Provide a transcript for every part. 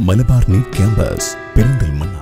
Malabar NEET campus Perinthalmanna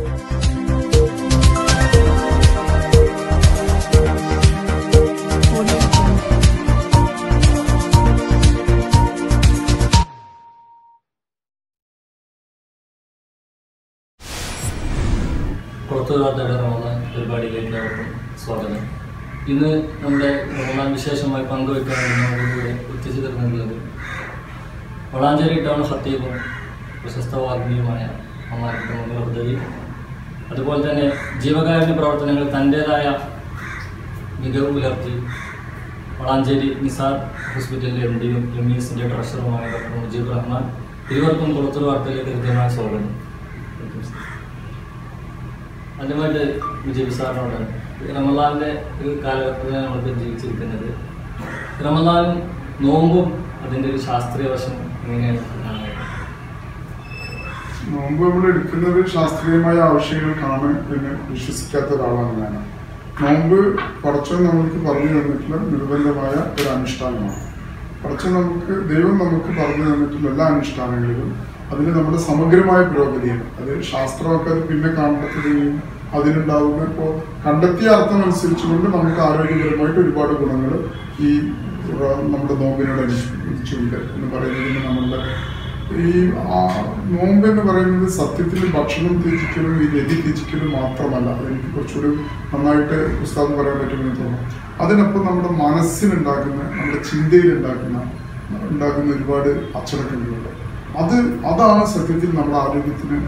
പുറത്തുകാരുടെ Ramadan പരിപാടിയിലേക്ക് എല്ലാവർക്കും സ്വാഗതം ഇന്ന് നമ്മുടെ റമദാൻ വിശേഷമായി പങ്കുവയ്ക്കാൻ നമ്മളിവിടെ എത്തിച്ചു തരുന്നുള്ളത് വളാഞ്ചേരി ടൗൺ ഹത്തീബും പ്രശസ്ത വാഗ്മിയുമായ അമ്മാരി അതുപോലെ തന്നെ ജീവകാരുണ്യ പ്രവർത്തനങ്ങൾ തൻ്റേതായ മികവ് പുലർത്തി വളാഞ്ചേരി നിസാർ ഹോസ്പിറ്റലിലെ എം ഡിയും എം ഇ എസിൻ്റെ ട്രഷറുമായ ഡോക്ടർ മുജീബ് റഹ്മാൻ ഇരുവർക്കും പുറത്തൊരു വാർത്തയിലേക്ക് കൃത്യമായ സ്വാഗതം ആദ്യമായിട്ട് വിജയ് സാറിനോട് റമലാലിന്റെ ഒരു കാലഘട്ടത്തിലാണ് നമ്മളിപ്പോൾ ജീവിച്ചിരിക്കുന്നത് റമലാലും നോമ്പും അതിന്റെ ഒരു ശാസ്ത്രീയ വശം എങ്ങനെയാണ് കാണുന്നത് നോമ്പ് നമ്മൾ എടുക്കുന്നത് ശാസ്ത്രീയമായ ആവശ്യങ്ങൾക്കാണ് എന്ന് വിശ്വസിക്കാത്ത ഒരാളാണ് ഞാൻ നോമ്പ് പടച്ചോൻ നമുക്ക് പറഞ്ഞു തന്നിട്ടുള്ള നിർബന്ധമായ ഒരു അനുഷ്ഠാനമാണ് പടച്ചോൻ നമുക്ക് ദൈവം നമുക്ക് പറഞ്ഞു തന്നിട്ടുള്ള എല്ലാ അനുഷ്ഠാനങ്ങളിലും അതിന് നമ്മുടെ സമഗ്രമായ പുരോഗതിയാണ് അത് ശാസ്ത്രമൊക്കെ അത് പിന്നെ കണ്ടെത്തുകയും അതിനുണ്ടാവുന്ന ഇപ്പോൾ കണ്ടെത്തിയ അർത്ഥം അനുസരിച്ചുകൊണ്ട് നമുക്ക് ആരോഗ്യപരമായിട്ട് ഒരുപാട് ഗുണങ്ങൾ ഈ റ- നമ്മുടെ നോമ്പിനോട് അനുസരിച്ചുണ്ട് എന്ന് പറയുന്നതിന് നമ്മളുടെ ഈ ആ നോമ്പ് എന്ന് പറയുന്നത് സത്യത്തിൽ ഭക്ഷണം ത്യജിക്കലും ഈ രതി ത്യജിക്കലും മാത്രമല്ല എനിക്ക് കുറച്ചുകൂടി നന്നായിട്ട് പുസ്തകം പറയാൻ പറ്റുമെന്ന് തോന്നുന്നു അതിനൊപ്പം നമ്മുടെ മനസ്സിനുണ്ടാക്കുന്ന നമ്മുടെ ചിന്തയിൽ ഉണ്ടാക്കുന്ന ഉണ്ടാക്കുന്ന ഒരുപാട് അച്ചടക്കങ്ങളുണ്ട് അത് അതാണ് സത്യത്തിൽ നമ്മുടെ ആരോഗ്യത്തിന്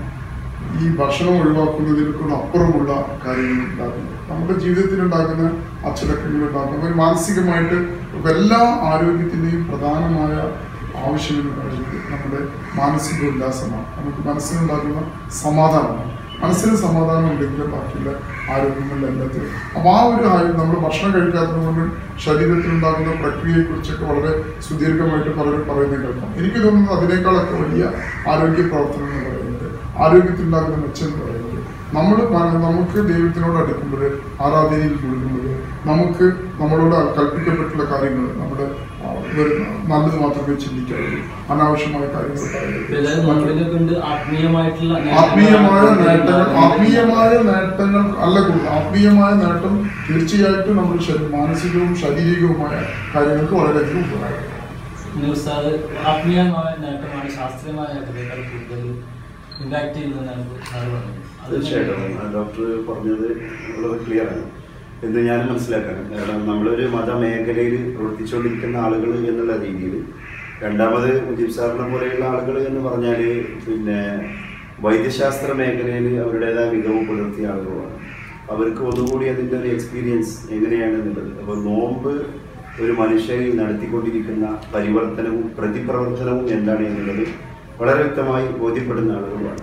ഈ ഭക്ഷണം ഒഴിവാക്കുന്നതിനേക്കാൾ അപ്പുറമുള്ള കാര്യങ്ങൾ ഉണ്ടാക്കുന്നത് നമ്മുടെ ജീവിതത്തിൽ ഉണ്ടാക്കുന്ന അച്ചടക്കങ്ങൾ ഉണ്ടാക്കുന്ന ഒരു മാനസികമായിട്ട് ഇപ്പൊ എല്ലാ ആരോഗ്യത്തിന്റെയും പ്രധാനമായ ആവശ്യം എന്ന് പറയുന്നത് നമ്മുടെ മാനസിക ഉല്ലാസമാണ് നമുക്ക് മനസ്സിനുണ്ടാക്കുന്ന സമാധാനമാണ് മനസ്സിന് സമാധാനം ഉണ്ടെങ്കിൽ ബാക്കിയുള്ള ആരോഗ്യങ്ങളിലെല്ലാത്തിലും അപ്പോൾ ആ ഒരു ആരോഗ്യം നമ്മൾ ഭക്ഷണം കഴിക്കാത്തത് കൊണ്ട് ശരീരത്തിലുണ്ടാകുന്ന പ്രക്രിയയെക്കുറിച്ചൊക്കെ വളരെ സുദീർഘമായിട്ട് പലരും പറയുന്നത് കേൾക്കാം എനിക്ക് തോന്നുന്നത് അതിനേക്കാളൊക്കെ വലിയ ആരോഗ്യ പ്രവർത്തനം എന്ന് പറയുന്നത് ആരോഗ്യത്തിലുണ്ടാകുന്ന മെച്ചം എന്ന് പറയുന്നത് നമ്മൾ പ- നമുക്ക് ദൈവത്തിനോട് അടുക്കുമ്പോൾ ആരാധനയിൽ മുഴുകുമ്പോൾ നമുക്ക് നമ്മളോട് കൽപ്പിക്കപ്പെട്ടുള്ള കാര്യങ്ങൾ നമ്മുടെ ആ, വരുന്ന നല്ലത് മാത്രമേ ചിന്തിക്കാവുള്ളൂ അനാവശ്യമായ കാര്യങ്ങൾ അതായത് നോമ്പിനെ കൊണ്ട് ആത്മീയമായിട്ടുള്ള ആത്മീയമായ നേട്ടങ്ങൾ നേട്ടങ്ങൾ ആത്മീയമായ നേട്ടങ്ങൾ അല്ല കൂടുതൽ ആത്മീയമായ നേട്ടം തീർച്ചയായിട്ടും നമ്മുടെ ശരീ- മാനസികവും ശാരീരികവുമായ കാര്യങ്ങൾക്ക് വളരെയധികം ഉപകാരപ്പെടും ഉസ്താദ് ആത്മീയമായ നേട്ടമാണ് ശാസ്ത്രീയമായ നേട്ടത്തേക്കാൾ കൂടുതൽ ഇമ്പാക്ട് ചെയ്യുന്നതെന്നാണ് സാറ് പറഞ്ഞത് അത് തീർച്ചയായിട്ടും ആ ഡോക്ടർ പറഞ്ഞത് വളരെ ക്ലിയർ ആണ് എന്ന് ഞാൻ മനസ്സിലാക്കണം കാരണം നമ്മളൊരു മതമേഖലയിൽ പ്രവർത്തിച്ചുകൊണ്ടിരിക്കുന്ന ആളുകൾ എന്നുള്ള രീതിയിൽ രണ്ടാമത് മുജീബ് സാറിനെ പോലെയുള്ള ആളുകൾ എന്ന് പറഞ്ഞാൽ പിന്നെ വൈദ്യശാസ്ത്ര മേഖലയിൽ അവരുടേതായ മികവ് പുലർത്തിയ ആളുകളാണ് അവർക്ക് ഒന്നുകൂടി അതിൻ്റെ ഒരു എക്സ്പീരിയൻസ് എങ്ങനെയാണ് എന്നുള്ളത് അപ്പോൾ നോമ്പ് ഒരു മനുഷ്യനിൽ നടത്തിക്കൊണ്ടിരിക്കുന്ന പരിവർത്തനവും പ്രതിപ്രവർത്തനവും എന്താണ് എന്നുള്ളത് വളരെ വ്യക്തമായി ബോധ്യപ്പെടുന്ന ആളുകളാണ്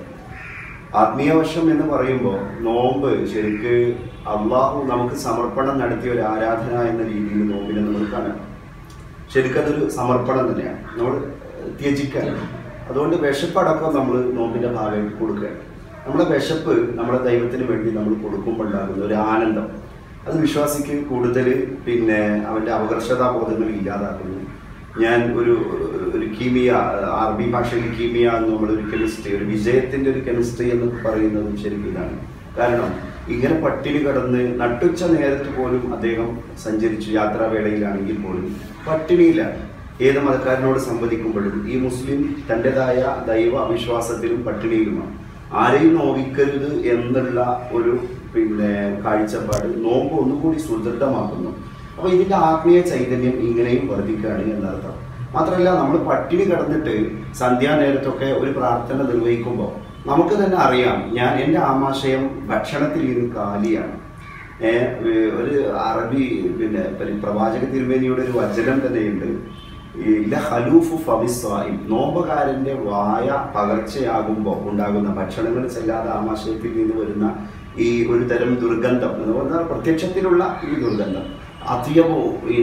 ആത്മീയ വശം എന്ന് പറയുമ്പോൾ നോമ്പ് ശരിക്ക് അള്ളാഹു നമുക്ക് സമർപ്പണം നടത്തിയ ഒരു ആരാധന എന്ന രീതിയിൽ നോമ്പിനെ നമ്മൾ കാണാം ശരിക്കും അതൊരു സമർപ്പണം തന്നെയാണ് നമ്മൾ ത്യജിക്കാൻ അതുകൊണ്ട് വിശപ്പടക്കം നമ്മൾ നോമ്പിന്റെ ഭാഗമായിട്ട് കൊടുക്കുകയാണ് നമ്മുടെ വിശപ്പ് നമ്മുടെ ദൈവത്തിന് വേണ്ടി നമ്മൾ കൊടുക്കുമ്പോഴുണ്ടാകുന്ന ഒരു ആനന്ദം അത് വിശ്വാസിക്ക് കൂടുതൽ പിന്നെ അവൻ്റെ അപകർഷതാബോധങ്ങൾ ഇല്ലാതാക്കുന്നു ഞാൻ ഒരു ഒരു കീമിയ അറബി ഭാഷയിൽ കീമിയ എന്ന് നമ്മളൊരു കെമിസ്ട്രി ഒരു വിജയത്തിൻ്റെ ഒരു കെമിസ്ട്രി എന്ന് പറയുന്നതും ശരിക്കും ഇതാണ് കാരണം ഇങ്ങനെ പട്ടിണി കടന്ന് നട്ടുച്ച നേരത്ത് പോലും അദ്ദേഹം സഞ്ചരിച്ചു യാത്രാവേളയിലാണെങ്കിൽ പോലും പട്ടിണിയിലാണ് ഏത് മതക്കാരനോട് സംവദിക്കുമ്പോഴും ഈ മുസ്ലിം തൻ്റെതായ ദൈവ അവിശ്വാസത്തിലും പട്ടിണിയിലുമാണ് ആരെയും നോവിക്കരുത് എന്നുള്ള ഒരു പിന്നെ കാഴ്ചപ്പാട് നോമ്പ് ഒന്നുകൂടി സുദൃഢമാക്കുന്നു അപ്പോൾ ഇതിൻ്റെ ആത്മീയ ചൈതന്യം ഇങ്ങനെയും വർദ്ധിക്കുകയാണ് എന്നർത്ഥം മാത്രമല്ല നമ്മൾ പട്ടിണി കിടന്നിട്ട് സന്ധ്യാനേരത്തൊക്കെ ഒരു പ്രാർത്ഥന നിർവഹിക്കുമ്പോൾ നമുക്ക് തന്നെ അറിയാം ഞാൻ എൻ്റെ ആമാശയം ഭക്ഷണത്തിൽ ഇരുന്ന് കാലിയാണ് ഏ, ഏ, ഒരു അറബി പിന്നെ പരി- പ്രവാചക തിരുമേനിയുടെ ഒരു വചനം തന്നെയുണ്ട് ഈ ഇല്ല ഹലൂഫു ഫമിസ്വായും നോമ്പകാരന്റെ വായ പകർച്ചയാകുമ്പോൾ ഉണ്ടാകുന്ന ഭക്ഷണങ്ങൾ ചെല്ലാതെ ആമാശയത്തിൽ നിന്ന് വരുന്ന ഈ ഒരു തരം ദുർഗന്ധം എന്ന് പറഞ്ഞാൽ പ്രത്യക്ഷത്തിലുള്ള ഈ ദുർഗന്ധം അധികമോ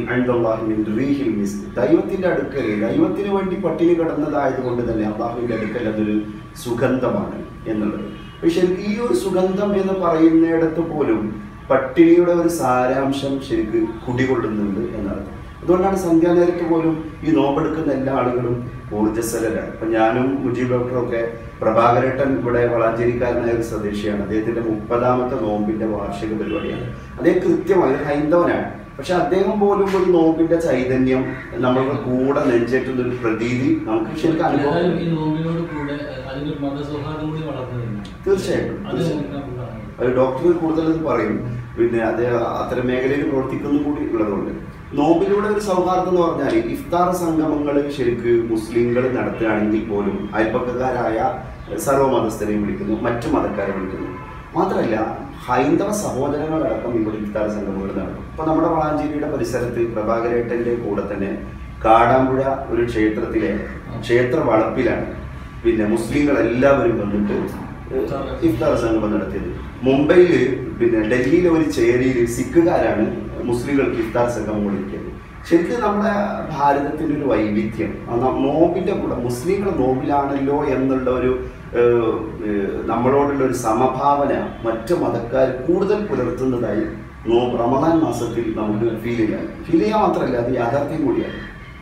ദൈവത്തിന്റെ അടുക്കൽ ദൈവത്തിന് വേണ്ടി പട്ടിണി കിടന്നതായതുകൊണ്ട് തന്നെ അള്ളാഹുവിന്റെ അടുക്കൽ അതൊരു സുഗന്ധമാണ് എന്നുള്ളത് പക്ഷെ ശരിക്കും ഈ ഒരു സുഗന്ധം എന്ന് പറയുന്നിടത്ത് പോലും പട്ടിണിയുടെ ഒരു സാരാംശം ശരിക്ക് കുടികൊള്ളുന്നുണ്ട് എന്നർത്ഥം അതുകൊണ്ടാണ് സന്ധ്യാനേരത്ത് പോലും ഈ നോമ്പെടുക്കുന്ന എല്ലാ ആളുകളും ഊർജ്ജസ്വലരാണ് ഇപ്പം ഞാനും മുജീബ് ഡോക്ടറും ഒക്കെ പ്രഭാകരേട്ടൻ ഇവിടെ വളാഞ്ചേരിക്കാരനായ ഒരു സ്വദേശിയാണ് അദ്ദേഹത്തിന്റെ മുപ്പതാമത്തെ നോമ്പിന്റെ വാർഷിക പരിപാടിയാണ് അദ്ദേഹം കൃത്യമായി ഒരു ഹൈന്ദവനാണ് പക്ഷെ അദ്ദേഹം പോലും ഒരു നോമ്പിന്റെ ചൈതന്യം നമ്മളുടെ കൂടെ നെഞ്ചേറ്റുന്ന ഒരു പ്രതീതി നമുക്ക് ശരിക്കും ഏതായാലും ഈ അനുഭവം നോമ്പിനോട് കൂടെ അതിനൊരു മതസൗഹാർദ്ദം കൂടി വളർന്നു തീർച്ചയായിട്ടും, അത് തീർച്ചയായും. നമുക്ക് കാണാം. അത് ഡോക്ടർ കൂടുതൽ ഇത് പറയും പിന്നെ അത് അത്തരം മേഖലയിൽ പ്രവർത്തിക്കുന്നു കൂടി ഉള്ളതുകൊണ്ട് നോമ്പിലൂടെ ഒരു സൗഹാർദ്ദം എന്ന് പറഞ്ഞാൽ ഇഫ്താർ സംഗമങ്ങൾ ശരിക്ക് മുസ്ലിങ്ങൾ നടത്തുകയാണെങ്കിൽ പോലും അയൽപ്പക്കക്കാരായ സർവ്വമതസ്ഥരെയും വിളിക്കുന്നു മറ്റു മതക്കാരെ വിളിക്കുന്നു മാത്രമല്ല ഹൈന്ദവ സഹോദരങ്ങളടക്കം ഇവിടെ ഇഫ്താർ സംഗമങ്ങൾ നടക്കും ഇപ്പൊ നമ്മുടെ വളാഞ്ചേരിയുടെ പരിസരത്ത് പ്രഭാകരേട്ടന്റെ കൂടെ തന്നെ കാടാമ്പുഴ ഒരു ക്ഷേത്രത്തിലെ ക്ഷേത്ര വളപ്പിലാണ് പിന്നെ മുസ്ലിങ്ങൾ എല്ലാവരും വന്നിട്ട് ഇഫ്താർ സംഗമം നടത്തിയത് മുംബൈയിൽ പിന്നെ ഡൽഹിയിലെ ഒരു ചേരിയിൽ സിഖുകാരാണ് മുസ്ലിങ്ങൾക്ക് ഇഫ്താർ സംഗമം കൊടുക്കുന്നത് ശരിക്കും നമ്മുടെ ഭാരതത്തിൻ്റെ ഒരു വൈവിധ്യം ആ ന- നോമ്പിന്റെ കൂടെ മുസ്ലിങ്ങൾ നോമ്പിലാണല്ലോ എന്നുള്ള ഒരു ഏഹ്, ഏഹ്, നമ്മളോടുള്ള ഒരു സമഭാവന മറ്റു മതക്കാർ കൂടുതൽ പുലർത്തുന്നതായി നോ റമദാൻ മാസത്തിൽ നമുക്ക് ഫീൽ ചെയ്യാൻ ഫീൽ ചെയ്യാൻ മാത്രമല്ല അത് യാഥാർത്ഥ്യം കൂടിയാണ്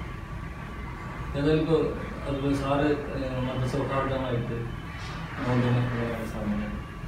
ഏതായാലും ഇപ്പൊ അതുപോലെ സാറ് ഏഹ്, മതസൗഹാർദ്ദമായിട്ട് നോമ്പിനെ സാധനം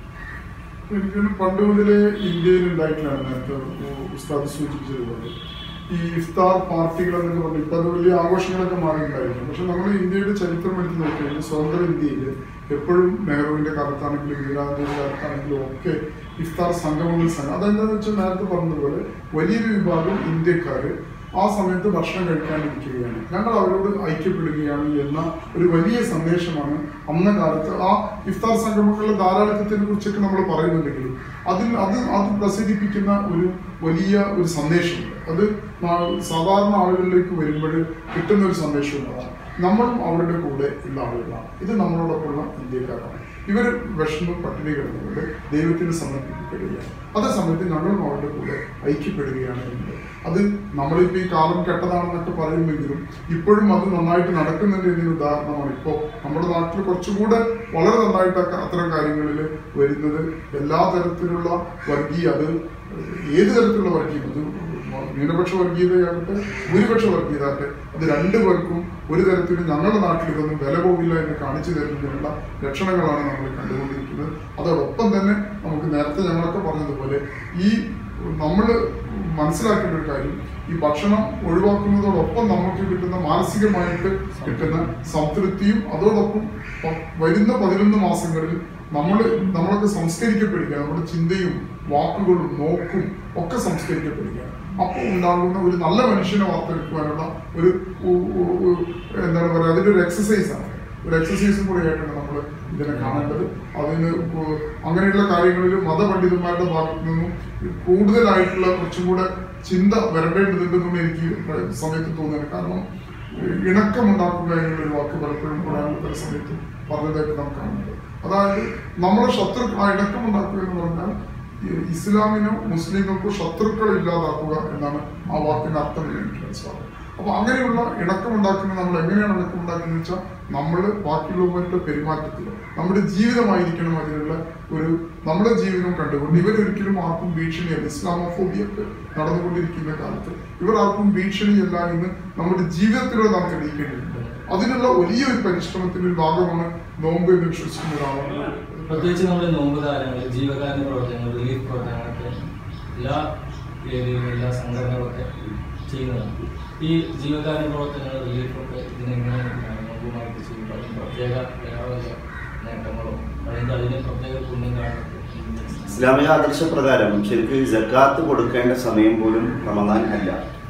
എനിക്കൊരു പണ്ട് മുതലേ ഇന്ത്യയിൽ ഉണ്ടായിട്ടാണ് നേരത്തെ ഉ- ഉസ്താദ് സൂചിപ്പിച്ചതുപോലെ ഈ ഇഫ്താർ പാർട്ടികൾ എന്നൊക്കെ പറഞ്ഞു ഇപ്പൊ അത് വലിയ ആഘോഷങ്ങളൊക്കെ മാറിയിട്ടുണ്ടായിരുന്നു പക്ഷെ നമ്മൾ ഇന്ത്യയുടെ ചരിത്രം എടുത്ത് നോക്കിയാൽ സ്വതന്ത്ര ഇന്ത്യയിൽ എപ്പോഴും നെഹ്റുവിന്റെ കാലത്താണെങ്കിലും ഇന്ദിരാഗാന്ധിയുടെ കാലത്താണെങ്കിലും ഒക്കെ ഇഫ്താർ സംഗമങ്ങൾ സംഘം അതെന്താണെന്ന് വെച്ചാൽ നേരത്തെ പറഞ്ഞതുപോലെ വലിയൊരു വിഭാഗം ഇന്ത്യക്കാർ ആ സമയത്ത് ഭക്ഷണം കഴിക്കാനിരിക്കുകയാണ് ഞങ്ങൾ അവരോട് ഐക്യപ്പെടുകയാണ് എന്ന ഒരു വലിയ സന്ദേശമാണ് അന്ന കാലത്ത് ആ ഇഫ്താർ സംഗമങ്ങളുടെ ധാരാളിത്തത്തിനെ കുറിച്ചൊക്കെ നമ്മൾ പറയുന്നുണ്ടെങ്കിലും അതിൽ അത് അത് പ്രസിദ്ധിപ്പിക്കുന്ന ഒരു വലിയ ഒരു സന്ദേശമുണ്ട് അത് നാ- സാധാരണ ആളുകളിലേക്ക് വരുമ്പോൾ കിട്ടുന്ന ഒരു സന്ദേശമുണ്ട് അതാണ് നമ്മളും അവരുടെ കൂടെ ഉള്ള ആളുകളാണ് ഇത് നമ്മളോടൊപ്പമുള്ള ഇന്ത്യക്കാരാണ് ഇവർ വിഷമം പട്ടിണി കിടന്നുകൊണ്ട് ദൈവത്തിന് സമർപ്പിക്കപ്പെടുകയാണ് അതേ സമയത്ത് ഞങ്ങളും അവരുടെ കൂടെ ഐക്യപ്പെടുകയാണ് എന്നത് അത് നമ്മളിപ്പോൾ ഈ കാലം കെട്ടതാണെന്നൊക്കെ പറയുമെങ്കിലും ഇപ്പോഴും അത് നന്നായിട്ട് നടക്കുന്നുണ്ട് എന്നതിന് ഉദാഹരണമാണ് ഇപ്പോൾ നമ്മുടെ നാട്ടിൽ കുറച്ചുകൂടെ വളരെ നന്നായിട്ടൊക്കെ അത്തരം കാര്യങ്ങളിൽ വരുന്നത് എല്ലാ തരത്തിലുള്ള വർഗീയ അത് ഏത് തരത്തിലുള്ള വർഗീയം അത് ന്യൂനപക്ഷ വർഗീയതയാകട്ടെ ഭൂരിപക്ഷ വർഗീയതാകട്ടെ അത് രണ്ടു പേർക്കും ഒരു തരത്തിലും ഞങ്ങളുടെ നാട്ടിൽ ഇതൊന്നും വില പോകില്ല എന്ന് കാണിച്ചു തരുന്നതിനുള്ള ലക്ഷണങ്ങളാണ് നമ്മൾ കണ്ടുകൊണ്ടിരിക്കുന്നത് അതോടൊപ്പം തന്നെ നമുക്ക് നേരത്തെ ഞങ്ങളൊക്കെ പറഞ്ഞതുപോലെ ഈ നമ്മൾ മനസ്സിലാക്കേണ്ട ഒരു കാര്യം ഈ ഭക്ഷണം ഒഴിവാക്കുന്നതോടൊപ്പം നമുക്ക് കിട്ടുന്ന മാനസികമായിട്ട് കിട്ടുന്ന സംതൃപ്തിയും അതോടൊപ്പം പ- വരുന്ന പതിനൊന്ന് മാസങ്ങളിൽ നമ്മൾ നമ്മളൊക്കെ സംസ്കരിക്കപ്പെടുക നമ്മുടെ ചിന്തയും വാക്കുകളും നോക്കും ഒക്കെ സംസ്കരിക്കപ്പെടുക അപ്പോൾ ഉണ്ടാകുന്ന ഒരു നല്ല മനുഷ്യനെ വാർത്തെടുക്കുവാനുള്ള ഒരു ഉ- ഉ- ഉ- എന്താണ് പറയുക അതിൻ്റെ ഒരു എക്സസൈസ് ആണ് ഒരു എക്സസൈസും കൂടെ ആയിട്ടാണ് നമ്മൾ ഇതിനെ കാണേണ്ടത് അതിന് ഉ- അങ്ങനെയുള്ള കാര്യങ്ങളിൽ മതപണ്ഡിതന്മാരുടെ ഭാഗത്തു നിന്നും കൂടുതലായിട്ടുള്ള കുറച്ചും കൂടെ ചിന്ത വരേണ്ടതുണ്ടെന്നും എനിക്ക് പ്ര- സമയത്ത് തോന്നുന്നത് കാരണം ഇണക്കമുണ്ടാക്കുക എന്നുള്ള ഒരു വാക്ക് പലപ്പോഴും ഖുറാനിൽ പല സമയത്തും പറഞ്ഞതായിട്ട് നാം കാണുന്നുണ്ട് അതായത് നമ്മളെ ശത്രുക്കൾ ആ ഇണക്കമുണ്ടാക്കുക എന്ന് പറഞ്ഞാൽ ഈ ഇസ്ലാമിനോ മുസ്ലിങ്ങൾക്കോ ശത്രുക്കളെ ഇല്ലാതാക്കുക എന്നാണ് ആ വാക്കിന്റെ അർത്ഥം എന്ന് എനിക്ക് മനസ്സിലാക്കുന്നത് അപ്പൊ അങ്ങനെയുള്ള ഇണക്കമുണ്ടാക്കുന്നത് നമ്മൾ എങ്ങനെയാണ് ഇണക്കമുണ്ടാക്കുന്നത് വെച്ചാൽ നമ്മൾ ബാക്കിയുള്ളവരുടെ പെരുമാറ്റത്തിൽ നമ്മുടെ ജീവിതമായിരിക്കണം അതിനുള്ള ഒരു നമ്മുടെ ജീവിതം കണ്ടുകൊണ്ട് ഇവരൊരിക്കലും ആർക്കും ഭീഷണിയല്ല ഇസ്ലാമോഫോബിയ ഒക്കെ നടന്നുകൊണ്ടിരിക്കുന്ന കാലത്ത് ഇവർ ആർക്കും ഭീഷണിയല്ല എന്ന് നമ്മുടെ ജീവിതത്തിലൂടെ നാം തെളിയിക്കേണ്ടതുണ്ട് അതിനുള്ള വലിയൊരു പരിശ്രമത്തിന്റെ ഒരു ഭാഗമാണ് നോമ്പ് എന്ന് വിശ്വസിക്കുന്ന ഒരാളാണ് ഞാൻ. പ്രത്യേകിച്ച് നമ്മുടെ നോമ്പ് കാര്യങ്ങൾ ജീവകാരുണ്യ പ്രവർത്തനങ്ങൾ റിലീഫ് പ്രവർത്തനങ്ങളൊക്കെ എല്ലാ ഏരിയയിലും എല്ലാ സംഘടനകളൊക്കെ ചെയ്യുന്നതാണ് ഈ ജീവകാരുണ്യ പ്രവർത്തനങ്ങൾ റിലീഫൊക്കെ ഇതിനെങ്ങനെ നോമ്പുമായിട്ട് ചെയ്യുമ്പോൾ അതിന് പ്രത്യേക വേറെ വല്ല നേട്ടങ്ങളോ അല്ലെങ്കിൽ അതിന് പ്രത്യേക പുണ്യം കാണുന്നത് ഇസ്ലാമിക ആദർശപ്രകാരം ശരിക്കും ജക്കാത്ത് കൊടുക്കേണ്ട സമയം പോലും റമദാൻ അല്ല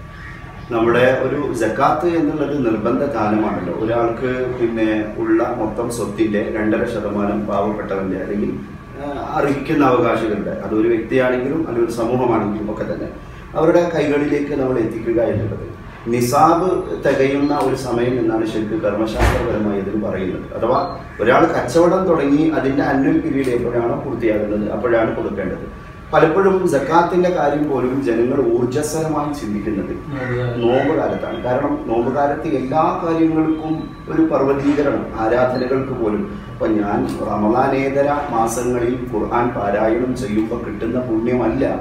നമ്മുടെ ഒരു ജക്കാത്ത് എന്നുള്ളത് നിർബന്ധ ദാനമാണല്ലോ ഒരാൾക്ക് പിന്നെ ഉള്ള മൊത്തം സ്വത്തിന്റെ രണ്ടര ശതമാനം പാവപ്പെട്ടവന്റെ അല്ലെങ്കിൽ ആ, അർഹിക്കുന്ന അവകാശികളുടെ അതൊരു വ്യക്തിയാണെങ്കിലും അല്ലെങ്കിൽ ഒരു സമൂഹമാണെങ്കിലും ഒക്കെ തന്നെ അവരുടെ കൈകളിലേക്ക് നമ്മൾ എത്തിക്കുക എന്നുള്ളത് നിസാബ് തികയുന്ന ഒരു സമയം എന്നാണ് ശരിക്കും കർമ്മശാസ്ത്രപരമായി ഇതിന് പറയുന്നത് അഥവാ ഒരാൾ കച്ചവടം തുടങ്ങി അതിന്റെ അന്വൽ പീരീഡ് എപ്പോഴാണോ പൂർത്തിയാകുന്നത് അപ്പോഴാണ് കൊടുക്കേണ്ടത് പലപ്പോഴും സക്കാത്തിന്റെ കാര്യം പോലും ജനങ്ങൾ ഊർജ്ജസ്വലമായി ചിന്തിക്കുന്നത് നോമ്പുകാലം. നോമ്പ് കാലത്താണ് കാരണം നോമ്പ് കാലത്ത് എല്ലാ കാര്യങ്ങൾക്കും ഒരു പർവ്വതീകരണം ആരാധനകൾക്ക് പോലും അപ്പൊ ഞാൻ റമദാനേതര മാസങ്ങളിൽ ഖുർആൻ പാരായണം ചെയ്യുമ്പോൾ കിട്ടുന്ന പുണ്യമല്ല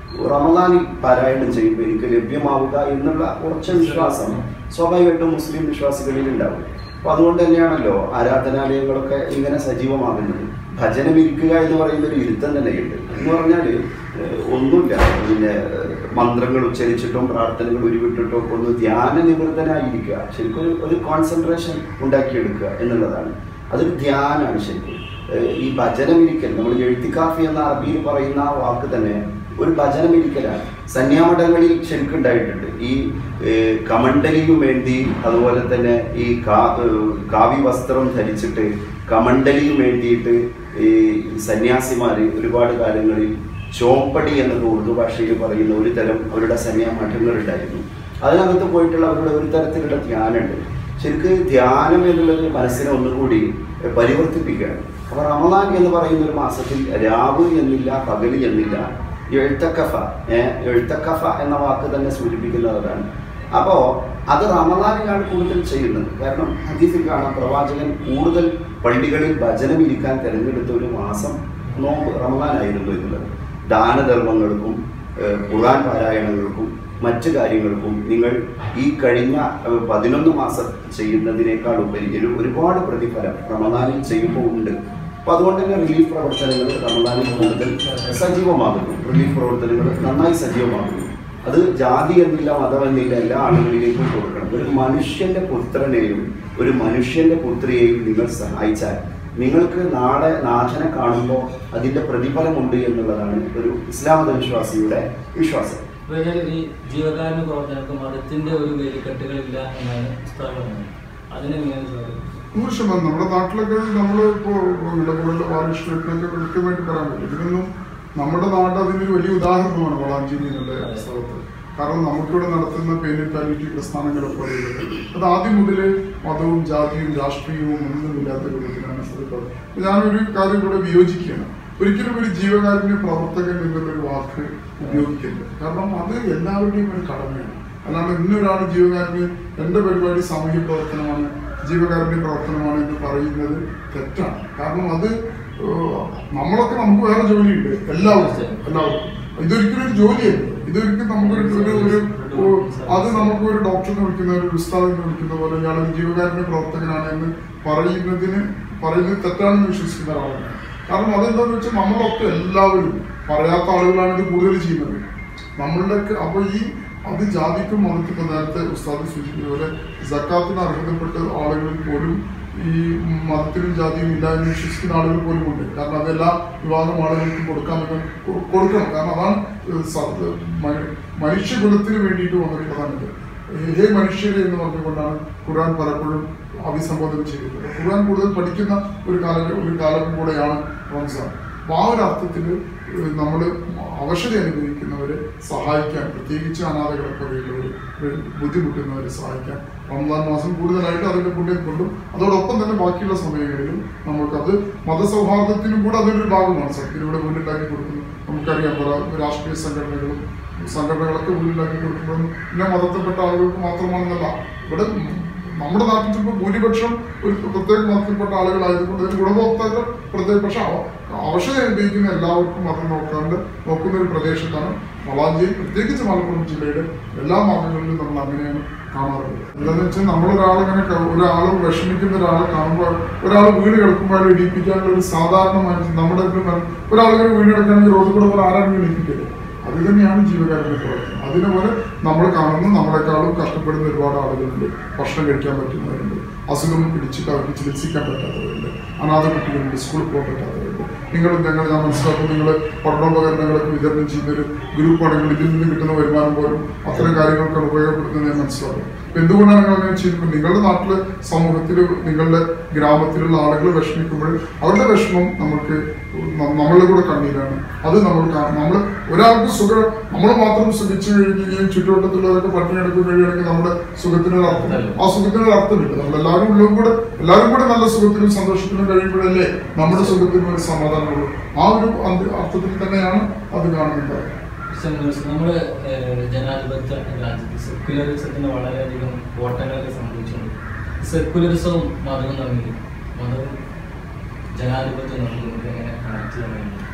റമദാനിൽ പാരായണം ചെയ്യുമ്പോൾ എനിക്ക് ലഭ്യമാവുക എന്നുള്ള ഉറച്ച വിശ്വാസം സ്വാഭാവികമായിട്ടും മുസ്ലിം വിശ്വാസികളിൽ ഉണ്ടാവും അപ്പൊ അതുകൊണ്ട് തന്നെയാണല്ലോ ആരാധനാലയങ്ങളൊക്കെ ഇങ്ങനെ സജീവമാകുന്നത് ഭജനമിരിക്കുക എന്ന് പറയുന്ന ഒരു ഇരുത്തം തന്നെയുണ്ട് എന്ന് പറഞ്ഞാൽ ഒന്നുമില്ല പിന്നെ ഏഹ്, മന്ത്രങ്ങൾ ഉച്ചരിച്ചിട്ടും പ്രാർത്ഥനകൾ ഉരുവിട്ടിട്ടും ഒന്ന് ധ്യാന നിവൃത്തനായിരിക്കുക ശരിക്കും ഒരു- ഒരു കോൺസെൻട്രേഷൻ ഉണ്ടാക്കിയെടുക്കുക എന്നുള്ളതാണ് അതൊരു ധ്യാനമാണ് ശരിക്കും ഏഹ്, ഈ ഭജനമിരിക്കൽ നമ്മൾ എഴുത്തിക്കാഫി എന്ന അറബിയിൽ പറയുന്ന ആ വാക്ക് തന്നെ ഒരു ഭജനമിരിക്കലാണ് സന്യാമഠങ്ങളിൽ ശരിക്കും ഉണ്ടായിട്ടുണ്ട് ഈ ഏഹ്, കമണ്ഡലിയും വേണ്ടി അതുപോലെ തന്നെ ഈ കാ ഏഹ്, കാവി വസ്ത്രം ധരിച്ചിട്ട് കമണ്ഡലിയും വേണ്ടിയിട്ട് ഈ സന്യാസിമാർ ഒരുപാട് കാലങ്ങളിൽ ചോപ്പടി എന്നൊക്കെ ഉറുദു ഭാഷയിൽ പറയുന്ന ഒരു തരം അവരുടെ സന്യാമഠങ്ങൾ ഉണ്ടായിരുന്നു അതിനകത്ത് പോയിട്ടുള്ള അവരുടെ ഒരു തരത്തിലുള്ള ധ്യാനമുണ്ട് ശരിക്ക് ധ്യാനം എന്നുള്ളത് മനസ്സിനെ ഒന്നുകൂടി ഏഹ്, പരിവർത്തിപ്പിക്കുകയാണ് അപ്പോൾ റമദാൻ എന്ന് പറയുന്ന ഒരു മാസത്തിൽ രാവ് എന്നില്ല പകല് എന്നില്ല എഴുത്തക്കഫ ഏഹ് എഴുത്തക്കഫ എന്ന വാക്ക് തന്നെ സൂചിപ്പിക്കുന്നത് അതാണ് അപ്പോൾ അത് റമദാനിലാണ് കൂടുതൽ ചെയ്യുന്നത് കാരണം ഹദീസിൽ കാണാം പ്രവാചകൻ കൂടുതൽ പള്ളികളിൽ ഭജനമിരിക്കാൻ തിരഞ്ഞെടുത്ത ഒരു മാസം നോമ്പ് റമദാനായിരുന്നു എന്നുള്ളത് ദാനധർമ്മങ്ങൾക്കും ഏഹ് ഖുർആൻ പാരായണങ്ങൾക്കും മറ്റു കാര്യങ്ങൾക്കും നിങ്ങൾ ഈ കഴിഞ്ഞ ഏഹ് പതിനൊന്ന് മാസം ചെയ്യുന്നതിനേക്കാൾ ഉപരി ഒരു ഒരുപാട് പ്രതിഫലം റമദാനിൽ ചെയ്യുമ്പോൾ ഉണ്ട് അപ്പൊ അതുകൊണ്ട് തന്നെ റിലീഫ് പ്രവർത്തനങ്ങൾ റമദാനിൽ കൂടുതൽ സജീവമാകുന്നു റിലീഫ് പ്രവർത്തനങ്ങൾ നന്നായി സജീവമാകുന്നു അത് ജാതി എന്നില്ല മതം എന്നില്ല എല്ലാ ആളുകളിലേക്കും കൊടുക്കണം ഒരു മനുഷ്യന്റെ പുത്രനെയും ഒരു മനുഷ്യന്റെ പുത്രിയെയും നിങ്ങൾ സഹായിച്ചാൽ നിങ്ങൾക്ക് നാളെ നാഥനെ കാണുമ്പോൾ അതിന്റെ പ്രതിഫലമുണ്ട് എന്നുള്ളതാണ് ഒരു ഇസ്ലാം മതവിശ്വാസിയുടെ വിശ്വാസം വേറെ ഈ ജീവകാരുണ്യ പ്രവർത്തനങ്ങൾക്ക് മതത്തിന്റെ ഒരു വേലിക്കെട്ടുകളില്ല എന്നാണ് ഉസ്താദ് പറഞ്ഞത് അതിനെങ്ങനെയാണ് സാർ നൂറ് ശതമാനം നമ്മുടെ നാട്ടിലൊക്കെ നമ്മൾ ഇപ്പോൾ ഇടപെടലുള്ള ബാലകൃഷ്ണനൊക്കെ കൃത്യമായിട്ട് പറയാൻ പറ്റും ഇതിനൊന്നും നമ്മുടെ നാട് അതിനൊരു വലിയ ഉദാഹരണമാണ് വളാഞ്ചേരി എന്നുള്ള സ്ഥലത്ത് കാരണം നമുക്കിവിടെ നടത്തുന്ന പേനിറ്റാലിറ്റി പ്രസ്ഥാനങ്ങളൊക്കെ പറയുന്നത് അത് ആദ്യം മുതലേ മതവും ജാതിയും രാഷ്ട്രീയവും ഒന്നുമില്ലാത്ത രൂപത്തിലാണ് ശ്രദ്ധിക്കുന്നത് ഞാനൊരു കാര്യം കൂടെ വിയോജിക്കുകയാണ് ഒരിക്കലും ഒരു ജീവകാരുണ്യ പ്രവർത്തകൻ എന്നുള്ളൊരു വാക്ക് ഉപയോഗിക്കരുത് കാരണം അത് എല്ലാവരുടെയും ഒരു കടമയാണ് അല്ലാണ്ട് ഇന്നൊരാൾ ജീവകാരുണ്യ എൻ്റെ പരിപാടി സാമൂഹ്യ പ്രവർത്തനമാണ് ജീവകാരുണ്യ പ്രവർത്തനമാണ് എന്ന് പറയുന്നത് തെറ്റാണ് കാരണം അത് ഏഹ്, നമ്മളൊക്കെ നമുക്ക് വേറെ ജോലിയുണ്ട് എല്ലാവർക്കും എല്ലാവർക്കും ഇതൊരിക്കലും ഒരു ജോലിയല്ല ഇതൊരിക്കലും നമുക്കൊരു ഒരു ഒരു ഒരു- അത് നമുക്ക് ഒരു ഡോക്ടറിനെ വിളിക്കുന്ന ഒരു ഉസ്താദിനെ വിളിക്കുന്ന പോലെ ഇയാൾ ഒരു ജീവകാരുണ്യ പ്രവർത്തകനാണ് എന്ന് പറയുന്നതിന് പറയുന്നത് തെറ്റാണെന്ന് വിശ്വസിക്കുന്ന ഒരാളാണ് കാരണം അതെന്താന്ന് വെച്ചാൽ നമ്മളൊക്കെ എല്ലാവരും പറയാത്ത ആളുകളാണ് ഇത് കൂടുതൽ ചെയ്യുന്നത് നമ്മളുടെയൊക്കെ അപ്പൊ ഈ അത് ജാതിക്കും മതത്തിക്കും നേരത്തെ ഉസ്താദ് സൂചിപ്പിക്കുന്ന പോലെ ജക്കാത്തിന് അർഹതപ്പെട്ട ആളുകളിൽ പോലും ഈ മതത്തിലും ജാതിയും ഇല്ല എന്ന് വിശ്വസിക്കുന്ന ആളുകൾ പോലും ഉണ്ട് കാരണം അതെല്ലാ വിഭാഗം ആളുകൾക്കും കൊടുക്കാൻ പറ്റും കൊ- കൊടുക്കണം കാരണം അതാണ് ഏഹ് സ- മ- മനുഷ്യകുലത്തിന് വേണ്ടിയിട്ട് വന്നൊരു പ്രധാനത് ഹേ മനുഷ്യരെ എന്ന് പറഞ്ഞുകൊണ്ടാണ് ഖുർആൻ പലപ്പോഴും അഭിസംബോധന ചെയ്തിട്ടുള്ളത് ഖുർആൻ കൂടുതൽ പഠിക്കുന്ന ഒരു കാല ഒരു കാലം കൂടെയാണ് റംസാൻ അപ്പൊ ആ ഒരു അർത്ഥത്തിൽ നമ്മൾ അവശത അനുഭവിക്കുന്നവരെ സഹായിക്കാൻ പ്രത്യേകിച്ച് അനാഥകളെ പോലെയുള്ളവർ ബുദ്ധിമുട്ടുന്നവരെ സഹായിക്കാൻ റംസാൻ മാസം കൂടുതലായിട്ട് അതിന്റെ പുണ്യം കൊണ്ടും അതോടൊപ്പം തന്നെ ബാക്കിയുള്ള സമയങ്ങളിലും നമുക്കത് മതസൗഹാർദ്ദത്തിനും കൂടെ അതിൻ്റെ ഭാഗമാണ് സത്യത്തിലൂടെ വീടുണ്ടാക്കി കൊടുക്കുന്നു നമുക്കറിയാം പല രാഷ്ട്രീയ സംഘടനകളും സംഘടനകളൊക്കെ വീടുണ്ടാക്കി കൊടുക്കുന്നത് ഇന്ന മതത്തിൽപ്പെട്ട ആളുകൾക്ക് മാത്രമാണെന്നല്ല ഇവിടെ നമ്മുടെ നാട്ടിൽ ചിലപ്പോൾ ഭൂരിപക്ഷം ഒരു പ്രത്യേക മതത്തിൽപ്പെട്ട ആളുകളായതുകൊണ്ട് അതിന് ഗുണഭോക്താക്കൾ പ്രത്യേക പക്ഷെ അവ- അവശത അനുഭവിക്കുന്ന എല്ലാവർക്കും മതം നോക്കാണ്ട് നോക്കുന്ന ഒരു പ്രദേശത്താണ് വളാഞ്ചേരി പ്രത്യേകിച്ച് മലപ്പുറം ജില്ലയുടെ എല്ലാ ഭാഗങ്ങളിലും നമ്മൾ അങ്ങനെയാണ് കാണാറുള്ളത് എന്താണെന്ന് വെച്ചാൽ നമ്മളൊരാളിങ്ങനെ ക- ഒരാൾ വിഷമിക്കുന്ന ഒരാളെ കാണുമ്പോൾ ഒരാൾ വീട് കിടക്കുമ്പോൾ അയാൾ ഇടിപ്പിക്കാനുള്ള ഒരു സാധാരണ മനസ്സ് നമ്മുടെ ഒരു മന- ഒരാളിങ്ങനെ വീട് കിടക്കുകയാണെങ്കിൽ റോഡിൽ കൂടെ പോലെ ആരാണ് ഇടിപ്പിക്കല് അത് തന്നെയാണ് ജീവകാരുണ്യ പ്രവർത്തനം അതിനെ പോലെ നമ്മൾ കാണുന്ന നമ്മളെക്കാളും കഷ്ടപ്പെടുന്ന ഒരുപാട് ആളുകളുണ്ട് ഭക്ഷണം കഴിക്കാൻ പറ്റുന്നവരുണ്ട് അസുഖം പിടിച്ചിട്ട് അവർക്ക് ചികിത്സിക്കാൻ പറ്റാത്തവരുണ്ട് അനാഥ കുട്ടികളുണ്ട് സ്കൂളിൽ പോകാൻ പറ്റാത്തവരുണ്ട് നിങ്ങൾ ഞങ്ങൾ ഞാൻ മനസ്സിലാക്കും നിങ്ങൾ പഠനോപകരണങ്ങളൊക്കെ വിതരണം ചെയ്യുന്ന ഒരു ഗ്രൂപ്പാണെങ്കിൽ ഇതിൽ നിന്ന് കിട്ടുന്ന വരുമാനം പോലും അത്തരം കാര്യങ്ങൾക്കാണ് ഉപയോഗപ്പെടുത്തുന്നത് ഞാൻ മനസ്സിലാക്കും അപ്പൊ എന്തുകൊണ്ടാണ് നിങ്ങൾ അങ്ങനെ ചെയ്യുന്നത് നിങ്ങളുടെ നാട്ടില് സമൂഹത്തിൽ നിങ്ങളുടെ ഗ്രാമത്തിലുള്ള ആളുകൾ വിഷമിക്കുമ്പോൾ അവരുടെ വിഷമം നമുക്ക് ന- നമ്മളുടെ കൂടെ കണ്ണീരാണ് അത് നമ്മൾ കാ- നമ്മൾ ഒരാൾക്ക് സുഖം നമ്മൾ മാത്രം സുഖിച്ചു കഴിയുകയും ചുറ്റുവട്ടത്തുള്ളവരൊക്കെ പട്ടിണി എടുക്കുകയും കഴിയുകയാണെങ്കിൽ നമ്മുടെ സുഖത്തിനൊരു അർത്ഥം ആ സുഖത്തിനൊരു അർത്ഥമില്ല നമ്മൾ എല്ലാവരും ഉള്ളും കൂടെ എല്ലാവരും കൂടെ നല്ല സുഖത്തിലും സന്തോഷത്തിലും കഴിയുമ്പോഴല്ലേ നമ്മുടെ സുഖത്തിനും ഒരു സമാധാനമുള്ളൂ ആ ഒരു അന്ത- അർത്ഥത്തിൽ തന്നെയാണ് അത് കാണുന്നത് നമ്മുടെ ജനാധിപത്യ രാജ്യത്ത് സെക്യുലറിസത്തിന് വളരെയധികം ഓട്ടങ്ങളൊക്കെ സംഭവിച്ചിട്ടുണ്ട് സെക്യുലറിസവും മതവും തമ്മിൽ മതവും ജനാധിപത്യവും നമുക്ക് നമുക്ക് എങ്ങനെ കണക്ട് ചെയ്യാൻ കഴിയും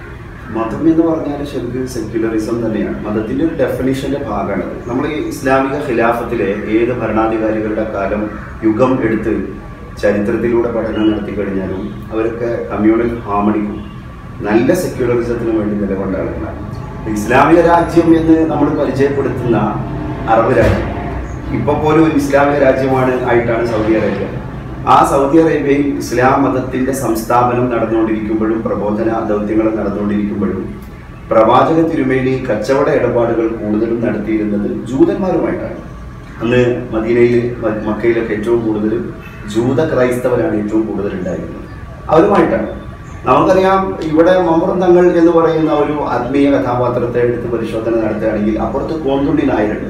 മതം എന്ന് പറഞ്ഞാൽ ശരിക്കും സെക്യുലറിസം തന്നെയാണ് മതത്തിന്റെ ഒരു ഡെഫിനിഷന്റെ ഭാഗമാണ് നമ്മൾ ഈ ഇസ്ലാമിക ഖിലാഫത്തിലെ ഏത് ഭരണാധികാരികളുടെ കാലം യുഗം എടുത്ത് ചരിത്രത്തിലൂടെ പഠനം നടത്തി കഴിഞ്ഞാലും അവരൊക്കെ കമ്മ്യൂണൽ ഹാർമണിക്കും നല്ല സെക്യുലറിസത്തിന് വേണ്ടി നിലകൊണ്ട ആളുകളാണ് ഇസ്ലാമിക രാജ്യം എന്ന് നമ്മൾ പരിചയപ്പെടുത്തുന്ന അറബ് രാജ്യം ഇപ്പൊ പോലും ഒരു ഇസ്ലാമിക രാജ്യമാണ് ആയിട്ടാണ് സൗദി അറേബ്യ ആ സൗദി അറേബ്യയിൽ ഇസ്ലാം മതത്തിന്റെ സംസ്ഥാപനം നടന്നുകൊണ്ടിരിക്കുമ്പോഴും പ്രബോധന ദൗത്യങ്ങൾ നടന്നുകൊണ്ടിരിക്കുമ്പോഴും പ്രവാചക തിരുമേനി കച്ചവട ഇടപാടുകൾ കൂടുതലും നടത്തിയിരുന്നത് ജൂതന്മാരുമായിട്ടാണ് അന്ന് മദീനയിൽ മ- മക്കയിലൊക്കെ ഏറ്റവും കൂടുതൽ ജൂത ക്രൈസ്തവരാണ് ഏറ്റവും കൂടുതൽ ഉണ്ടായിരുന്നത് അവരുമായിട്ടാണ് നമുക്കറിയാം ഇവിടെ മമ്പുറം തങ്ങൾ എന്ന് പറയുന്ന ഒരു ആത്മീയ കഥാപാത്രത്തെ എടുത്ത് പരിശോധന നടത്തുകയാണെങ്കിൽ അപ്പുറത്ത് കോന്തുണ്ടി നായരുണ്ട്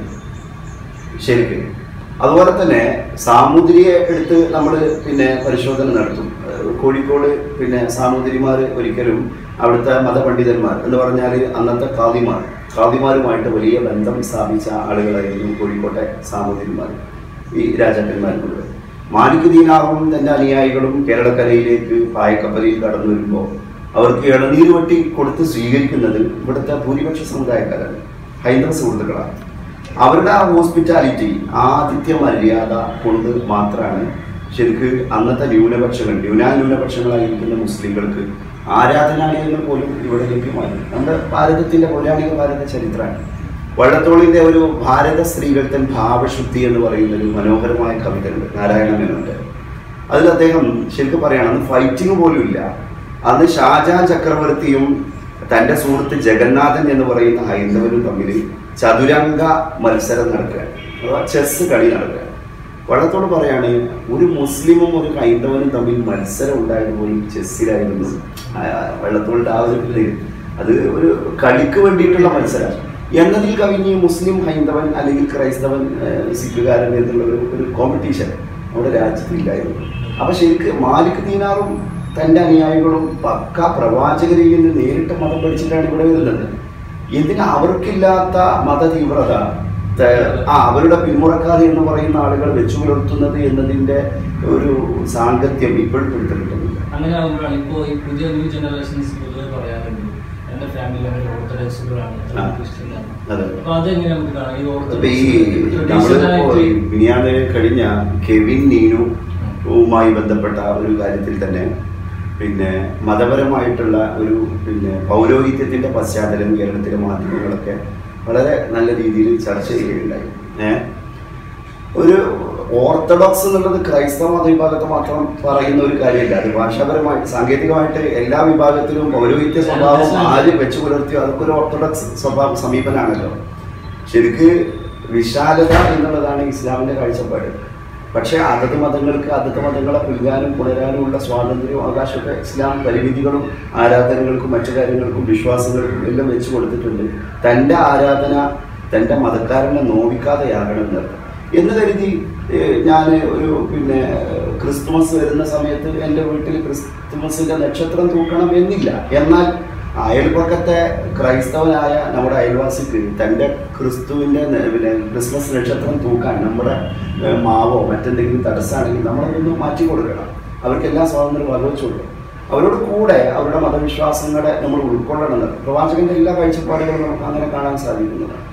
ശരിക്കും അതുപോലെ തന്നെ സാമൂതിരിയെ എടുത്ത് നമ്മൾ പിന്നെ പരിശോധന നടത്തും ഏഹ് കോഴിക്കോട് പിന്നെ സാമൂതിരിമാർ ഒരിക്കലും അവിടുത്തെ മതപണ്ഡിതന്മാർ എന്ന് പറഞ്ഞാൽ അന്നത്തെ ഖാദിമാർ ഖാദിമാരുമായിട്ട് വലിയ ബന്ധം സ്ഥാപിച്ച ആളുകളായിരുന്നു കോഴിക്കോട്ടെ സാമൂതിരിമാർ ഈ രാജാക്കന്മാർ മുഴുവൻ മാലിക് ദീനാറും തന്റെ അനുയായികളും കേരളക്കരയിലേക്ക് പായക്കപ്പലിൽ കടന്നു വരുമ്പോൾ അവർക്ക് ഇളനീര് വട്ടി കൊടുത്ത് സ്വീകരിക്കുന്നത് ഇവിടുത്തെ ഭൂരിപക്ഷ സമുദായക്കാരാണ് ഹൈന്ദവ സുഹൃത്തുക്കളാണ് അവരുടെ ആ ഹോസ്പിറ്റാലിറ്റി ആതിഥ്യ മര്യാദ കൊണ്ട് മാത്രമാണ് ശരിക്ക് അന്നത്തെ ന്യൂനപക്ഷങ്ങൾ ന്യൂനാൽ ന്യൂനപക്ഷങ്ങളായിരിക്കുന്ന മുസ്ലിങ്ങൾക്ക് ആരാധനാലയങ്ങൾ പോലും ഇവിടെ ലഭ്യമായി നമ്മുടെ ഭാരതത്തിന്റെ പൗരാണിക ഭാരത ചരിത്രമാണ് വള്ളത്തോളിന്റെ ഒരു ഭാരത സ്ത്രീകൾ തൻ ഭാവശുദ്ധി എന്ന് പറയുന്ന ഒരു മനോഹരമായ കവിത ഉണ്ട് നാരായണ മേനോന്റെ അതിൽ അദ്ദേഹം ശരിക്കും പറയാണ് അന്ന് ഫൈറ്റിംഗ് പോലും ഇല്ല അന്ന് ഷാജാൻ ചക്രവർത്തിയും തന്റെ സുഹൃത്ത് ജഗന്നാഥൻ എന്ന് പറയുന്ന ഹൈന്ദവനും തമ്മിൽ ചതുരംഗ മത്സരം നടക്കുകയാണ് അഥവാ ചെസ് കളി നടക്കുകയാണ് വള്ളത്തോട് പറയാണ് ഒരു മുസ്ലിമും ഒരു ഹൈന്ദവനും തമ്മിൽ മത്സരം ഉണ്ടായത് പോലും ചെസ്സിലായിരുന്നു ആ, വള്ളത്തോളിന്റെ ആ ഒരു ഇത് അത് ഒരു കളിക്ക് വേണ്ടിയിട്ടുള്ള മത്സരം എന്നതിൽ കവിഞ്ഞ് മുസ്ലിം ഹൈന്ദവൻ അല്ലെങ്കിൽ ക്രൈസ്തവൻ ഏഹ്, സിഖുകാരൻ എന്നുള്ള ഒരു ഒരു കോമ്പറ്റീഷൻ നമ്മുടെ രാജ്യത്തില്ലായിരുന്നു അപ്പൊ ശരിക്ക് മാലിക് ദീനാറും തന്റെ അനുയായികളും പക്ക പ്രവാചകരിൽ നിന്ന് നേരിട്ട് മതം പഠിച്ചിട്ടാണ് ഇവിടെ വരുന്നത് എന്തിനാ അവർക്കില്ലാത്ത മതതീവ്രത ത- ആ അവരുടെ പിന്മുറക്കാർ എന്ന് പറയുന്ന ആളുകൾ വെച്ചു പുലർത്തുന്നത് എന്നതിന്റെ ഒരു സാങ്കത്യം ഇപ്പോഴും പിടുത്തമിട്ടുന്നില്ല അങ്ങനെ ആകുമ്പോഴാണ് ഇപ്പോൾ ഈ പുതിയ ന്യൂ ജനറേഷൻസ് പൊതുവെ പറയാറുണ്ട് എൻ്റെ ഫാമിലി അങ്ങനെ ഓർത്തഡോക്സുകളാണ് ആ. ക്രിസ്ത്യനാണ് അതെ അപ്പൊ അതെങ്ങനെ നമുക്ക് കാണാം ഈ അപ്പൊ ഈ ഓർത്തഡോക്സ് നമ്മളിപ്പോ ഈ മിനിയാന്ന് കഴിഞ്ഞ കെവിൻ നീനുവുമായി ബന്ധപ്പെട്ട ഒരു കാര്യത്തിൽ തന്നെ പിന്നെ മതപരമായിട്ടുള്ള ഒരു പിന്നെ പൗരോഹിത്യത്തിന്റെ പശ്ചാത്തലം കേരളത്തിലെ മാധ്യമങ്ങളൊക്കെ വളരെ നല്ല രീതിയിൽ ചർച്ച ചെയ്യുകയുണ്ടായി ഏഹ് ഒരു ഓർത്തഡോക്സ് എന്നുള്ളത് ക്രൈസ്തവ മതവിഭാഗത്തെ മാത്രം പറയുന്ന ഒരു കാര്യമല്ല അത് ഭാഷാപരമായിട്ട് സാങ്കേതികമായിട്ട് എല്ലാ വിഭാഗത്തിലും പൗരോഹിത്യ സ്വഭാവം ആര് വെച്ചു പുലർത്തിയോ അതൊക്കെ ഒരു ഓർത്തഡോക്സ് സ്വഭാവ സമീപനാണല്ലോ ശരിക്ക് വിശാലത എന്നുള്ളതാണ് ഇസ്ലാമിന്റെ കാഴ്ചപ്പാട് പക്ഷേ അതത് മതങ്ങൾക്ക് അതത് മതങ്ങളെ പുൽകാനും പുണരാനുമുള്ള സ്വാതന്ത്ര്യവും അവകാശമൊക്കെ ഇസ്ലാം പരിമിതികളും ആരാധനകൾക്കും മറ്റു കാര്യങ്ങൾക്കും വിശ്വാസങ്ങൾക്കും എല്ലാം വെച്ചു കൊടുത്തിട്ടുണ്ട് തൻ്റെ ആരാധന തൻ്റെ മതക്കാരനെ നോവിക്കാതെയാകണം എന്നർത്ഥം എന്ന് കരുതി ഞാൻ ഒരു പിന്നെ ക്രിസ്തുമസ് വരുന്ന സമയത്ത് എൻ്റെ വീട്ടിൽ ക്രിസ്തുമസിന്റെ നക്ഷത്രം തൂക്കണം എന്നില്ല എന്നാൽ അയൽപക്കത്തെ ക്രൈസ്തവനായ നമ്മുടെ അയൽവാസിക്ക് തൻ്റെ ക്രിസ്തുവിൻ്റെ ന- പിന്നെ ക്രിസ്മസ് നക്ഷത്രം തൂക്കാൻ നമ്മുടെ ഏഹ്, മാവോ മറ്റെന്തെങ്കിലും തടസ്സമാണെങ്കിൽ നമ്മളതൊന്ന് മാറ്റി കൊടുക്കണം അവർക്ക് എല്ലാ സ്വാതന്ത്ര്യം വകവെച്ചു കൊടുക്കണം അവരോട് കൂടെ അവരുടെ മതവിശ്വാസങ്ങളെ നമ്മൾ ഉൾക്കൊള്ളണം പ്രവാചകന്റെ എല്ലാ കാഴ്ചപ്പാടുകളും നമുക്ക് അങ്ങനെ കാണാൻ സാധിക്കുന്നതാണ്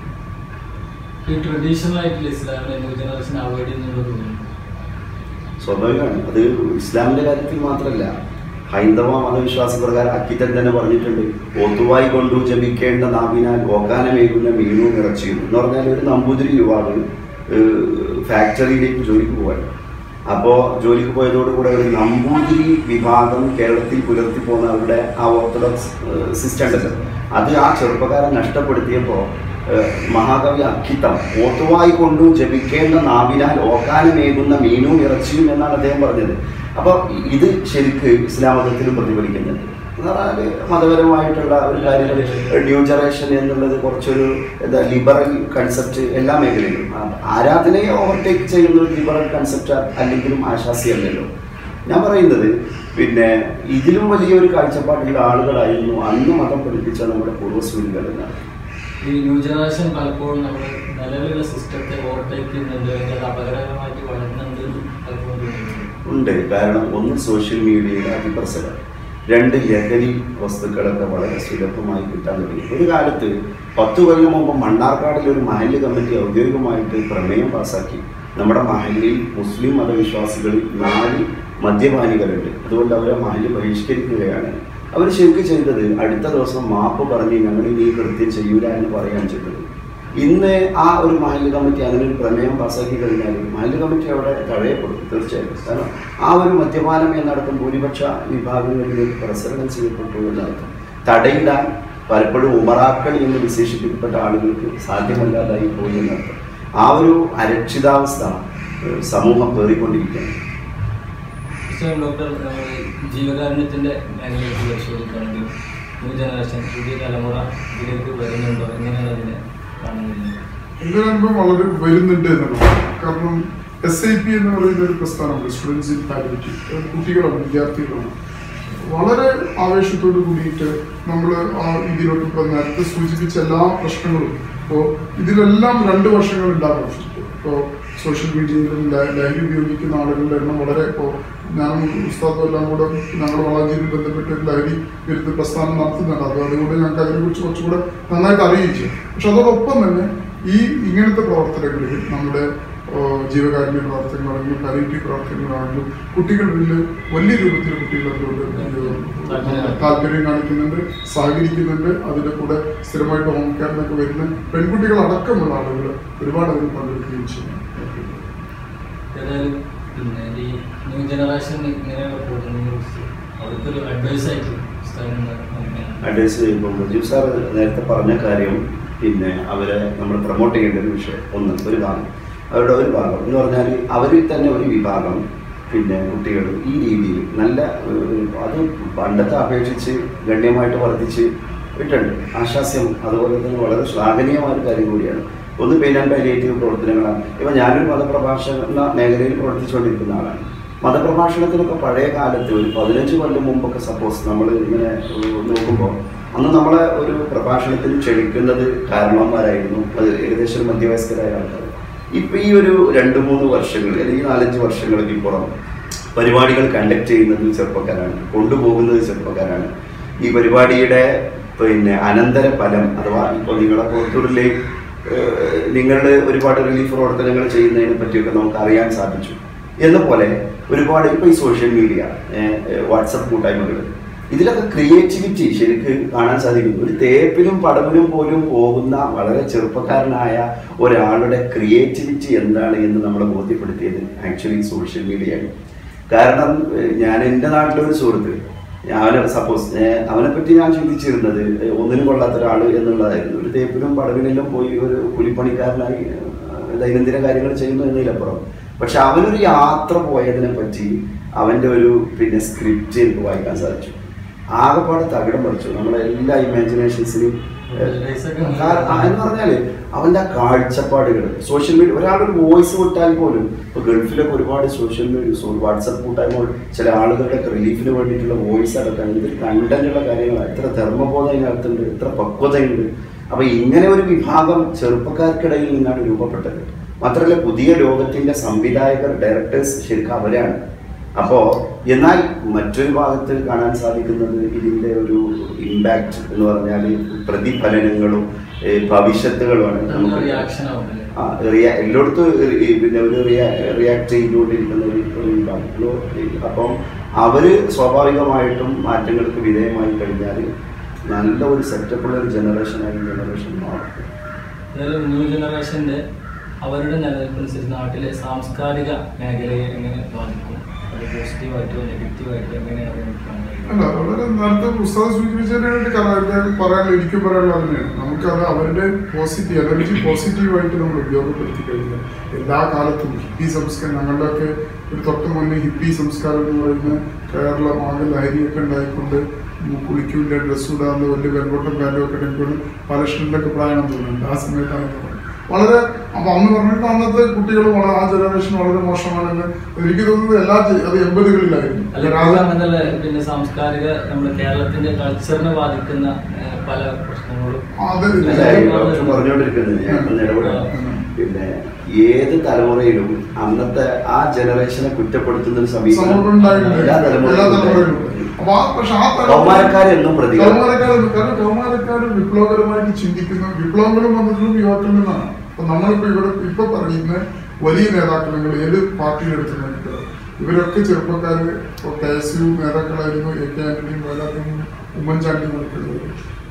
ഈ ട്രഡീഷണൽ ആയിട്ടുള്ള ഇസ്ലാമിനെ ന്യൂ ജനറേഷൻ അവോയ്ഡ് ചെയ്യുന്നുള്ളത് തോന്നുന്നു സ്വാഭാവികമാണ് അത് ഇസ്ലാമിന്റെ കാര്യത്തിൽ മാത്രമല്ല ഹൈന്ദവ മതവിശ്വാസ പ്രകാരം അക്കിത്തൻ തന്നെ പറഞ്ഞിട്ടുണ്ട് ഒത്തുവായി കൊണ്ടു ജപിക്കേണ്ട നാവിനാൽ ഓക്കാനമേകുന്ന മീനും ഇറച്ചിയും എന്ന് പറഞ്ഞാൽ ഒരു നമ്പൂതിരി യുവാവ് ഏഹ്, ഫാക്ടറിയിലേക്ക് ജോലിക്ക് പോവാണ് അപ്പോൾ ജോലിക്ക് പോയതോടുകൂടെ ഒരു നമ്പൂതിരി വിഭാഗം കേരളത്തിൽ പുലർത്തി പോകുന്ന അവരുടെ ആ ഓർത്തഡോക്സ് സിസ്റ്റം ഉണ്ടല്ലോ അത് ആ ചെറുപ്പക്കാരൻ നഷ്ടപ്പെടുത്തിയപ്പോൾ ഏഹ്, മഹാകവി അക്കിത്തം ഓത്തുവായി കൊണ്ടു ജപിക്കേണ്ട നാവിനാൽ ഓക്കാനമേകുന്ന മീനും ഇറച്ചിയും എന്നാണ് അദ്ദേഹം പറഞ്ഞത് അപ്പോൾ ഇത് ശരിക്ക് ഇസ്ലാം മതത്തിലും പ്രതിഫലിക്കുന്നുണ്ട് എന്ന് പറഞ്ഞാൽ മതപരമായിട്ടുള്ള ഒരു കാര്യം ന്യൂ ജനറേഷൻ എന്നുള്ളത് കുറച്ചൊരു എന്താ ലിബറൽ കൺസെപ്റ്റ് എല്ലാ മേഖലയിലും ആ, ആരാധനയെ ഓവർടേക്ക് ചെയ്യുന്ന ഒരു ലിബറൽ കൺസെപ്റ്റ് അല്ലെങ്കിലും ആശാസ്യമല്ലല്ലോ ഞാൻ പറയുന്നത് പിന്നെ ഇതിലും വലിയൊരു കാഴ്ചപ്പാടുള്ള ആളുകളായിരുന്നു അന്ന് മതം പഠിപ്പിച്ച നമ്മുടെ പൂർവ്വസൂരികൾ എന്നാണ് ഈ ന്യൂ ജനറേഷൻ പലപ്പോഴും നമ്മൾ നിലവിലുള്ള സിസ്റ്റത്തെ ഓവർടേക്ക് ചെയ്യുന്നുണ്ട് അല്ലെങ്കിൽ അത് അപകടകരമായിട്ട് വളരുന്നുണ്ട് എന്ന് പലപ്പോഴും തോന്നുന്നുണ്ട് ഉണ്ട് കാരണം ഒന്ന് സോഷ്യൽ മീഡിയയുടെ അതിപ്രസരം രണ്ട് ലഹരി വസ്തുക്കളൊക്കെ വളരെ സുലഭമായി കിട്ടാൻ തുടങ്ങി ഒരു കാലത്ത് പത്ത് കൊല്ലം മുമ്പ് മണ്ണാർക്കാടിൽ ഒരു മഹല്ല് കമ്മിറ്റി ഔദ്യോഗികമായിട്ട് പ്രമേയം പാസാക്കി നമ്മുടെ മഹല്ലിൽ മുസ്ലിം മതവിശ്വാസികളിൽ നാല് മദ്യപാനികളുണ്ട് അതുകൊണ്ട് അവരെ മഹല്ല് ബഹിഷ്കരിക്കുകയാണ് അവർ ശരിക്കും ചെയ്തത് അടുത്ത ദിവസം മാപ്പ് പറഞ്ഞ് ഞങ്ങൾ ഇനി ഈ കൃത്യം ചെയ്യൂല എന്ന് പറയാൻ ചെയ്തത് ഇന്ന് ആ ഒരു മഹല്ല് കമ്മിറ്റി അങ്ങനെ ഒരു പ്രമേയം പാസ്സാക്കി കഴിഞ്ഞാൽ മഹല്ല് കമ്മിറ്റി അവിടെ തഴയപ്പെടും തീർച്ചയായിട്ടും കാരണം ആ ഒരു മദ്യപാനം എന്നടക്കം ഭൂരിപക്ഷ വിഭാഗങ്ങളിലേക്ക് പ്രസരണം ചെയ്യപ്പെട്ടു എന്നർത്ഥം തടയിടാൻ പലപ്പോഴും ഉമറാക്കൾ എന്ന് വിശേഷിപ്പിക്കപ്പെട്ട ആളുകൾക്ക് സാധ്യമല്ലാതായി പോയി എന്നർത്ഥം ആ ഒരു അരക്ഷിതാവസ്ഥ ഏഹ്, സമൂഹം പേറിക്കൊണ്ടിരിക്കുകയാണ് തീർച്ചയായും ഡോക്ടർ നമ്മൾ ജീവകാരുണ്യത്തിൻ്റെ മേഖലയിലേക്ക് പരിശോധിക്കുകയാണെങ്കിൽ ന്യൂ ജനറേഷൻ പുതിയ തലമുറ ഇതിലേക്ക് വരുന്നുണ്ടോ എങ്ങനെയാണ് അതിനെ കാണുന്നത് ഇതിനുമ്പ് വളരെ വരുന്നുണ്ട് എന്നുള്ളതാണ് കാരണം എസ് ഐ പി എന്ന് പറയുന്ന ഒരു പ്രസ്ഥാനമുണ്ട് സ്റ്റുഡൻസ് ഇൻ പാലിറ്റി കുട്ടികളാണ് വിദ്യാർത്ഥികളാണ് വളരെ ആവേശത്തോട് കൂടിയിട്ട് നമ്മൾ ആ ഇതിലോട്ട് ഇപ്പോൾ നേരത്തെ സൂചിപ്പിച്ച എല്ലാ പ്രശ്നങ്ങളും ഇപ്പോൾ ഇതിലെല്ലാം രണ്ട് വർഷങ്ങൾ ഉണ്ടാകും ഇപ്പോൾ സോഷ്യൽ മീഡിയയിലും ല- ലഹരി ഉപയോഗിക്കുന്ന ആളുകളുടെ എണ്ണം വളരെ ഇപ്പോൾ ഞാനും ഉസ്താദും എല്ലാം കൂടെ ഞങ്ങൾ വളാഞ്ചേരിയിൽ ബന്ധപ്പെട്ട് ഒരു ലഹരി വിരുദ്ധ പ്രസ്ഥാനം നടത്തുന്നുണ്ട് അത് അതുകൊണ്ട് ഞങ്ങൾക്ക് അതിനെക്കുറിച്ച് കുറച്ചുകൂടെ നന്നായിട്ട് അറിയുകയും ചെയ്യും പക്ഷെ അതോടൊപ്പം തന്നെ ഈ ഇങ്ങനത്തെ പ്രവർത്തനങ്ങളിൽ നമ്മുടെ ഓ, ജീവകാരുണ്യ പ്രവർത്തനങ്ങളാണെങ്കിലും പാലിറ്റീവ് പ്രവർത്തനങ്ങളാണെങ്കിലും കുട്ടികളിൽ വലിയ രൂപത്തിൽ കുട്ടികൾ അതിലോട്ട് താല്പര്യം. താല്പര്യം കാണിക്കുന്നുണ്ട് സഹകരിക്കുന്നുണ്ട് അതിന്റെ കൂടെ സ്ഥിരമായിട്ട് ഹോം കെയറിനൊക്കെ വരുന്ന പെൺകുട്ടികൾ അടക്കമുള്ള ആളുകൾ ഒരുപാട് അതിൽ പങ്കെടുക്കുകയും ചെയ്യുന്നു ഏതായാലും പിന്നെ ഈ ന്യൂ ജനറേഷൻ ഇങ്ങനെയുള്ള പോകുന്നതിനെ കുറിച്ച് അവർക്കൊരു അഡ്വൈസ് ആയിട്ട് പുസ്തകം അഡ്വൈസ് ചെയ്യുമ്പോൾ മുജീബ് സാർ നേരത്തെ പറഞ്ഞ കാര്യം പിന്നെ അവരെ നമ്മൾ പ്രൊമോട്ട് ചെയ്യേണ്ട ഒരു വിഷയം ഒന്ന് ഒരു ഭാഗം അവരുടെ ഒരു ഭാഗം എന്ന് പറഞ്ഞാൽ അവരിൽ തന്നെ ഒരു വിഭാഗം പിന്നെ കുട്ടികൾ ഈ രീതിയിൽ നല്ല ഏഹ്, അത് പണ്ടത്തെ അപേക്ഷിച്ച് ഗണ്യമായിട്ട് വർദ്ധിച്ച് ഇട്ടുണ്ട് ആശാസ്യം അതുപോലെ തന്നെ വളരെ ശ്ലാഘനീയമായ ഒരു കാര്യം കൂടിയാണ് ഒന്ന് പെയിൻ ആൻഡ് പാലിയേറ്റീവ് പ്രവർത്തനങ്ങളാണ് ഇപ്പം ഞാനൊരു മതപ്രഭാഷണ മേഖലയിൽ പ്രവർത്തിച്ചുകൊണ്ടിരിക്കുന്ന ആളാണ് മതപ്രഭാഷണത്തിനൊക്കെ പഴയ കാലത്ത് ഒരു പതിനഞ്ച് കൊല്ലം മുമ്പൊക്കെ സപ്പോസ് നമ്മൾ ഇങ്ങനെ ഏഹ്, നോക്കുമ്പോൾ അന്ന് നമ്മളെ ഒരു പ്രഭാഷണത്തിന് ക്ഷണിക്കുന്നത് കാരണവന്മാരായിരുന്നു അത് ഏകദേശം ഒരു മധ്യവയസ്കരായ ആൾക്കാർ ഇപ്പം ഈ ഒരു രണ്ട് മൂന്ന് വർഷങ്ങൾ അല്ലെങ്കിൽ നാലഞ്ച് വർഷങ്ങൾക്ക് ഇപ്പുറം പരിപാടികൾ കണ്ടക്ട് ചെയ്യുന്നത് ചെറുപ്പക്കാരാണ് കൊണ്ടുപോകുന്നത് ചെറുപ്പക്കാരാണ് ഈ പരിപാടിയുടെ പിന്നെ അനന്തര ഫലം അഥവാ ഇപ്പോൾ നിങ്ങളെ പുറത്തൂരിലെ നിങ്ങളുടെ ഒരുപാട് റിലീഫ് പ്രവർത്തനങ്ങൾ ചെയ്യുന്നതിനെ പറ്റിയൊക്കെ നമുക്ക് അറിയാൻ സാധിച്ചു എന്ന പോലെ ഒരുപാട് ഇപ്പോൾ ഈ സോഷ്യൽ മീഡിയ വാട്സപ്പ് കൂട്ടായ്മകൾ ഇതിലൊക്കെ ക്രിയേറ്റിവിറ്റി ശരിക്ക് കാണാൻ സാധിക്കുന്നു ഒരു തേപ്പിലും പടവിലും പോലും പോകുന്ന വളരെ ചെറുപ്പക്കാരനായ ഒരാളുടെ ക്രിയേറ്റിവിറ്റി എന്താണ് എന്ന് നമ്മളെ ബോധ്യപ്പെടുത്തിയത് ആക്ച്വലി സോഷ്യൽ മീഡിയയാണ് കാരണം ഏഹ്, ഞാൻ എൻ്റെ നാട്ടിലൊരു സുഹൃത്ത് അവനെ സപ്പോസ് അവനെ പറ്റി ഞാൻ ചിന്തിച്ചിരുന്നത് ഏഹ്, ഒന്നിനും കൊള്ളാത്ത ഒരാൾ എന്നുള്ളതായിരുന്നു ഒരു തേപ്പിലും പടവിനെല്ലാം പോയി ഒരു കൂലിപ്പണിക്കാരനായി ഏഹ്, ദൈനംദിന കാര്യങ്ങൾ ചെയ്യുന്നു എന്നതിലപ്പുറം പക്ഷെ അവനൊരു യാത്ര പോയതിനെ പറ്റി അവൻ്റെ ഒരു പിന്നെ സ്ക്രിപ്റ്റ് എനിക്ക് വായിക്കാൻ സാധിച്ചു ആകെപ്പാടെ തകിടം പറിച്ചു നമ്മളെ എല്ലാ ഇമാജിനേഷൻസിനും എന്ന് പറഞ്ഞാല് അവന്റെ ആ കാഴ്ചപ്പാടുകൾ സോഷ്യൽ മീഡിയ ഒരാളൊരു വോയിസ് വിട്ടാൽ പോലും ഇപ്പൊ ഗൾഫിലൊക്കെ ഒരുപാട് സോഷ്യൽ മീഡിയ വാട്സപ്പ് കൂട്ടായ്മ ചില ആളുകളുടെ റിലീഫിന് വേണ്ടിയിട്ടുള്ള വോയിസ് അടക്കം ഇത് കണ്ടന്റുള്ള കാര്യങ്ങളാണ് എത്ര ധർമ്മബോധം ഇതിനകത്തുണ്ട് എത്ര പക്വതയുണ്ട് അപ്പൊ ഇങ്ങനെ ഒരു വിഭാഗം ചെറുപ്പക്കാർക്കിടയിൽ നിന്നാണ് രൂപപ്പെട്ടത് മാത്രമല്ല പുതിയ ലോകത്തിന്റെ സംവിധായകർ ഡയറക്ടേഴ്സ് ശരിക്കും അവരാണ് അപ്പോ എന്നാൽ മറ്റൊരു ഭാഗത്ത് കാണാൻ സാധിക്കുന്നത് ഇതിന്റെ ഒരു ഇമ്പാക്റ്റ് എന്ന് പറഞ്ഞാൽ പ്രതിഫലനങ്ങളും ഏഹ്, ഭവിഷ്യത്തുകളുമാണ് നമുക്ക് റിയാക്ഷൻ ആവുന്നില്ല ആ, റിയാ- എല്ലായിടത്തും ഒരു- ഈ പിന്നെ ഒരു റിയാക്ട് ചെയ്തുകൊണ്ടിരിക്കുന്ന ഒരു ഒരു വിഭാഗം ഒരു- അപ്പം അവര് സ്വാഭാവികമായിട്ടും മാറ്റങ്ങൾക്ക് വിധേയമായി കഴിഞ്ഞാൽ നല്ല ഒരു സെറ്റപ്പുള്ള ഒരു ജനറേഷനായി ജനറേഷൻ മാറും ഏതായാലും ന്യൂ ജനറേഷന്റെ അവരുടെ നിലനിൽപ്പനുസരിച്ച് നാട്ടിലെ സാംസ്കാരിക മേഖലയെ എങ്ങനെ ബാധിക്കും അത് പോസിറ്റീവായിട്ടോ നെഗറ്റീവായിട്ടോ എങ്ങനെയാണ് നമുക്ക് കാണാൻ അല്ല കഴിയുക? വളരെ നേരത്തെ പുസ്തകം സൂചിപ്പിച്ചതിനായിട്ട് കാരണം പറയാനുള്ള എനിക്കും പറയാനുള്ള അതിനെയാണ് നമുക്കത് അവരുടെ പോസിറ്റീവ് എനർജി പോസിറ്റീവായിട്ട് നമ്മൾ ഉപയോഗപ്പെടുത്തി കഴിഞ്ഞാൽ എല്ലാ കാലത്തും ഹിപ്പി സംസ്കാരം ഞങ്ങളുടെയൊക്കെ ഒരു തൊട്ട് മുന്നേ ഹിപ്പി സംസ്കാരം എന്ന് പറയുന്ന കേരളം ആകെ ലഹരിയൊക്കെ ഉണ്ടായിക്കൊണ്ട് കുളിക്കൂല ഡ്രസ്സ് ഇടാതെ വലിയ വെങ്കോട്ടം പാൻറ്റും ഒക്കെ ഇട്ടുകൊണ്ട് പലക്ഷണിലൊക്കെ പ്രായം തോന്നുന്നുണ്ട് ആ സമയത്താണ് ഇത് പറഞ്ഞത്. വളരെ അപ്പൊ അന്ന് പറഞ്ഞിട്ട് അന്നത്തെ കുട്ടികൾ വളരെ ആ ജനറേഷൻ വളരെ മോശമാണെന്ന് എനിക്ക് തോന്നുന്നത് എല്ലാ ജെ- അത് എൺപതുകളിലായിരുന്നു അല്ല ഇപ്പോഴും അങ്ങനെയുള്ള പിന്നെ സാംസ്കാരിക നമ്മുടെ കേരളത്തിന്റെ കൾച്ചറിനെ ബാധിക്കുന്ന ഏഹ്, പല പ്രശ്നങ്ങളും അത് അല്ല, ഈ ഡോക്ടർ പറഞ്ഞുകൊണ്ടിരിക്കുന്നത് ഞാൻ ഒന്ന് ഇടപെടാം പിന്നെ ഏത് തലമുറയിലും അന്നത്തെ ആ ജനറേഷനെ കുറ്റപ്പെടുത്തുന്ന ഒരു സമീപനം സമൂഹം ഉണ്ടായിട്ടുണ്ട്. എല്ലാ എല്ലാ തലമുറയിലും തലമുറയിലും. ഉണ്ടായിട്ടുണ്ട്. അപ്പൊ ആ പക്ഷെ ആ തലമുറ- കൗമാരക്കാരെന്നും പ്രതികൾ. കൗമാരക്കാര് കാരണം കൗമാരക്കാര് വിപ്ലവകരമായിട്ട് ചിന്തിക്കുന്ന വിപ്ലവങ്ങളും വന്നിട്ടും യുവാക്കളിൽ നിന്നാണ് അപ്പൊ നമ്മളിപ്പോ ഇവിടെ ഇപ്പൊ പറയുന്ന വലിയ നേതാക്കൾ നിങ്ങൾ ഏത് പാർട്ടിയിലെടുത്ത് നോക്കിയിട്ട് ഇവരൊക്കെ ചെറുപ്പക്കാര് ഇപ്പൊ കെ എസ് യു നേതാക്കളായിരുന്നു എ കെ ആന്റണിയും വേലാത്തിനും ഉമ്മൻചാണ്ടി നടക്കുന്നത്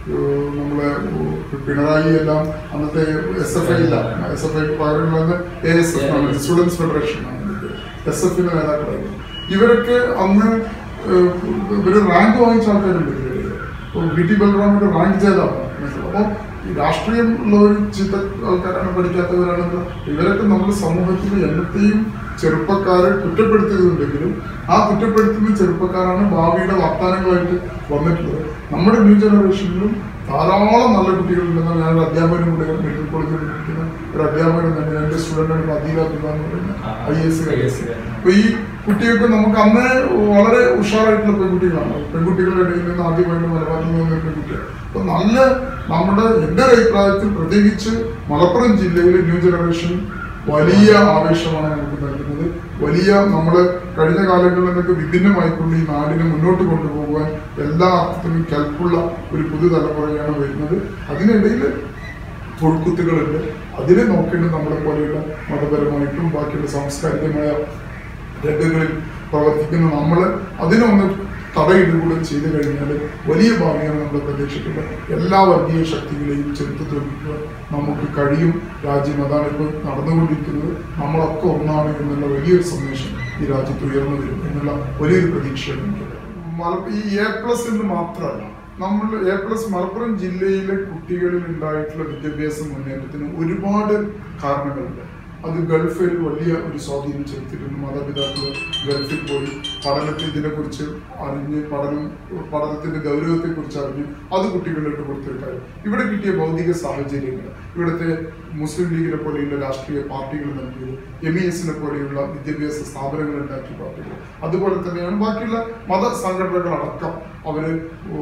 നമ്മളെ ഉ- പിണറായി എല്ലാം അന്നത്തെ S F I S F I പകരമുള്ളത് എ എസ് എഫ് ആണ് സ്റ്റുഡൻസ് ഫെഡറേഷൻ ആണ് എസ് എഫിന്റെ നേതാക്കളായിരുന്നു ഇവരൊക്കെ അന്ന് ഏഹ്, ഇവര് റാങ്ക് വാങ്ങിച്ച ആൾക്കാരുണ്ട് ഇതില്. ഇപ്പൊ വി ടി ബലറാമിന്റെ റാങ്ക് ജേതാവാണ് അപ്പോൾ ഈ രാഷ്ട്രീയം ഉള്ള ഒരു ചിത്ത ആൾക്കാരാണ് പഠിക്കാത്തവരാണ് ഇവരൊക്കെ നമ്മുടെ സമൂഹത്തിൽ എന്നത്തെയും ചെറുപ്പക്കാരെ കുറ്റപ്പെടുത്തിയതുണ്ടെങ്കിലും ആ കുറ്റപ്പെടുത്തുന്ന ചെറുപ്പക്കാരാണ് ഭാവിയുടെ വാഗ്ദാനങ്ങളായിട്ട് വന്നിട്ടുള്ളത് നമ്മുടെ ന്യൂ ജനറേഷനിലും ധാരാളം നല്ല കുട്ടികളുണ്ടെന്നാണ് ഞാൻ ഒരു അധ്യാപകനും കൂടെ മെഡിക്കൽ കോളേജിൽ പഠിക്കുന്ന ഒരു അധ്യാപകൻ തന്നെ എൻ്റെ സ്റ്റുഡൻ്റാണ് ഇപ്പോൾ അദീല അബ്ദുള്ള എന്ന് പറയുന്ന ഐ എസ് അപ്പൊ ഈ കുട്ടികൾക്ക് നമുക്ക് അന്ന് വളരെ ഉഷാറായിട്ടുള്ള പെൺകുട്ടികളാണ് പെൺകുട്ടികളുടെ ഇടയിൽ നിന്ന് ആദ്യമായിട്ട് മലബാറിൽ നിന്ന് വന്ന പെൺകുട്ടികൾ അപ്പൊ നല്ല നമ്മുടെ എൻ്റെ ഒരു അഭിപ്രായത്തിൽ പ്രത്യേകിച്ച് മലപ്പുറം ജില്ലയിലെ ന്യൂ ജനറേഷൻ വലിയ ആവേശമാണ് നമുക്ക് നൽകുന്നത് വലിയ നമ്മള് കഴിഞ്ഞ കാലങ്ങളിൽ നിന്നൊക്കെ വിഭിന്നമായിക്കൊണ്ട് ഈ നാടിനെ മുന്നോട്ട് കൊണ്ടുപോകാൻ എല്ലാ അർത്ഥത്തിലും കെൽപ്പുള്ള ഒരു പുതുതലമുറയാണ് വരുന്നത് അതിനിടയിൽ തൊഴുക്കുത്തുകളുണ്ട് അതിനെ നോക്കേണ്ടത് നമ്മളെ പോലെയുള്ള മതപരമായിട്ടും ബാക്കിയുള്ള സാംസ്കാരികമായ രംഗങ്ങളിൽ പ്രവർത്തിക്കുന്ന നമ്മൾ അതിനൊന്ന് തടയിടുകൂടെ ചെയ്തു കഴിഞ്ഞാൽ വലിയ ഭാവിയാണ് നമ്മുടെ പ്രദേശത്തുള്ള എല്ലാ വർഗീയ ശക്തികളെയും ചെറുത്ത് തോൽപ്പിക്കുക നമുക്ക് കഴിയും രാജ്യം അതാണ് ഇപ്പോൾ നടന്നുകൊണ്ടിരിക്കുന്നത് നമ്മളൊക്കെ ഒന്നാണ് എന്നുള്ള വലിയൊരു സന്ദേശം ഈ രാജ്യത്ത് ഉയർന്നു വരും എന്നുള്ള വലിയൊരു പ്രതീക്ഷയാണ് എനിക്കുള്ളത് മല- ഈ എ പ്ലസ് എന്ന് മാത്രമല്ല നമ്മൾ എ പ്ലസ് മലപ്പുറം ജില്ലയിലെ കുട്ടികളിൽ ഉണ്ടായിട്ടുള്ള വിദ്യാഭ്യാസ മുന്നേറ്റത്തിന് ഒരുപാട് കാരണങ്ങളുണ്ട് അത് ഗൾഫിൽ വലിയ ഒരു സ്വാധീനം ചെലുത്തിയിട്ടുണ്ട് മാതാപിതാക്കൾ ഗൾഫിൽ പോയി പഠനത്തെ ഇതിനെക്കുറിച്ച് അറിഞ്ഞ് പഠനം പഠനത്തിന്റെ ഗൗരവത്തെക്കുറിച്ച് അറിഞ്ഞ് അത് കുട്ടികളിലേക്ക് കൊടുത്തൊരു കാര്യം ഇവിടെ കിട്ടിയ ഭൗതിക സാഹചര്യങ്ങൾ ഇവിടുത്തെ മുസ്ലിം ലീഗിനെ പോലെയുള്ള രാഷ്ട്രീയ പാർട്ടികൾ നൽകിയത് എം ഇ എസിനെ പോലെയുള്ള വിദ്യാഭ്യാസ സ്ഥാപനങ്ങൾ ഉണ്ടാക്കിയ പാർട്ടികൾ അതുപോലെ തന്നെയാണ് ബാക്കിയുള്ള മത സംഘടനകളടക്കം അവര്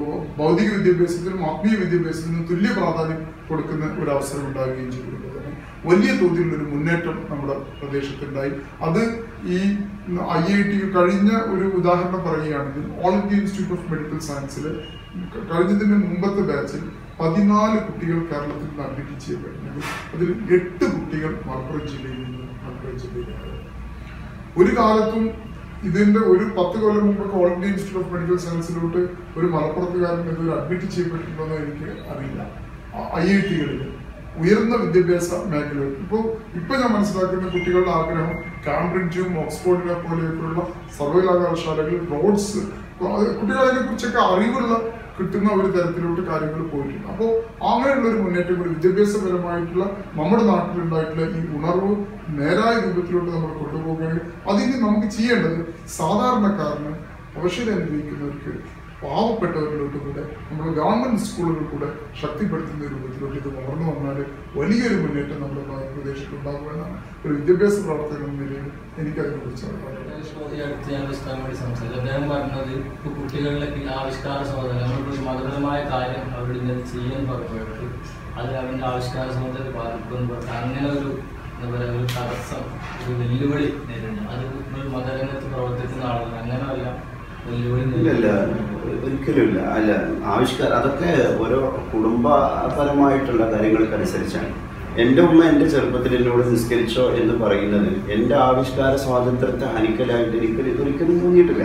ഭൗതിക വിദ്യാഭ്യാസത്തിനും ആത്മീയ വിദ്യാഭ്യാസത്തിനും തുല്യ പ്രാധാന്യം കൊടുക്കുന്ന ഒരു അവസരം ഉണ്ടാവുകയും ചെയ്തിട്ടുണ്ട് തന്നെ വലിയ തോതിലുള്ള ഒരു മുന്നേറ്റം നമ്മുടെ പ്രദേശത്തുണ്ടായി അത് ഈ ഐ ഐ ടി കഴിഞ്ഞ ഒരു ഉദാഹരണം പറയുകയാണെങ്കിൽ All India Institute of Medical സയൻസിൽ കഴിഞ്ഞതിന്റെ മുമ്പത്തെ ബാച്ചിൽ പതിനാല് കുട്ടികൾ കേരളത്തിൽ നിന്ന് അഡ്മിറ്റ് ചെയ്യപ്പെടുന്നത് അതിൽ എട്ട് കുട്ടികൾ മലപ്പുറം ജില്ലയിൽ നിന്ന് മലപ്പുറം ജില്ലയിലാണ് ഒരു കാലത്തും ഇതിന്റെ ഒരു പത്ത് കൊല്ലം മുമ്പൊക്കെ All India Institute of Medical സയൻസിലോട്ട് ഒരു മലപ്പുറത്തുകാരൻ ഇതുവരെ അഡ്മിറ്റ് ചെയ്യപ്പെട്ടിട്ടുണ്ടോ എന്ന് എനിക്ക് അറിയില്ല ഐ ഐ ടികളിൽ ഉയർന്ന വിദ്യാഭ്യാസ മേഖലകൾ ഇപ്പോൾ ഇപ്പൊ ഞാൻ മനസ്സിലാക്കുന്ന കുട്ടികളുടെ ആഗ്രഹം കാംബ്രിഡ്ജും ഓക്സ്ഫോർഡിനെ പോലെയൊക്കെയുള്ള സർവകലാശാലകളിൽ റോഡ്സ് കുട്ടികൾ അതിനെ കുറിച്ചൊക്കെ അറിവുള്ള കിട്ടുന്ന ഒരു തരത്തിലോട്ട് കാര്യങ്ങൾ പോയിട്ടുണ്ട് അപ്പോൾ അങ്ങനെയുള്ള ഒരു മുന്നേറ്റം കൂടി വിദ്യാഭ്യാസപരമായിട്ടുള്ള നമ്മുടെ നാട്ടിലുണ്ടായിട്ടുള്ള ഈ ഉണർവ് നേരായ രൂപത്തിലോട്ട് നമ്മൾ കൊണ്ടുപോവുകയാണെങ്കിൽ അതിന് നമുക്ക് ചെയ്യേണ്ടത് സാധാരണക്കാരന് അവശത അനുഭവിക്കുന്നവർക്ക് പാവപ്പെട്ടവരിലോട്ട് കൂടെ നമ്മൾ ഗവൺമെന്റ് സ്കൂളുകൾ കൂടെ ശക്തിപ്പെടുത്തുന്ന രൂപത്തിലോട്ട് ഇത് വളർന്നു വന്നാൽ വലിയൊരു മുന്നേറ്റം നമ്മുടെ ഭാരത പ്രദേശത്ത് ഉണ്ടാകുമെന്നാണ് ഒരു വിദ്യാഭ്യാസ പ്രവർത്തകൻ എന്ന നിലയിൽ എനിക്കതിനെ കുറിച്ച് അറിയാം ഈ അടുത്ത് ഞാൻ ഉസ്താദിനോട് വേണ്ടി സംസാരിച്ചു അദ്ദേഹം പറഞ്ഞത് ഇപ്പൊ കുട്ടികളിലേക്ക് ഈ ആവിഷ്കാര സ്വാതന്ത്ര്യം നമ്മളിപ്പോൾ ഒരു മതപരമായ കാര്യം അവരോട് ഇങ്ങനെ ചെയ്യാൻ പറയുമ്പോഴേക്ക് അത് അവന്റെ ആവിഷ്കാര സ്വാതന്ത്ര്യം ബാധിക്കുമെന്ന് പറഞ്ഞു അങ്ങനെ ഒരു എന്താ പറയുക ഒരു തടസ്സം ഒരു വെല്ലുവിളി നേരിടുന്നു അത് ഒരു മതരംഗത്ത് പ്രവർത്തിക്കുന്ന ആളുകൾ അങ്ങനെയല്ല വെല്ലുവിളി ഇല്ലല്ല നേരിടുന്നു ഒരിക്കലും ഇല്ല അല്ല ആവിഷ്കാരം അതൊക്കെ ഓരോ കുടുംബപരമായിട്ടുള്ള കാര്യങ്ങൾക്കനുസരിച്ചാണ് എൻ്റെ ഉമ്മ എൻ്റെ ചെറുപ്പത്തിൽ എന്നോട് നിസ്കരിച്ചോ എന്ന് പറയുന്നത് എൻ്റെ ആവിഷ്കാര സ്വാതന്ത്ര്യത്തെ ഹനിക്കലായിട്ട് എനിക്ക് ഒരിക്കലും തോന്നിയിട്ടില്ല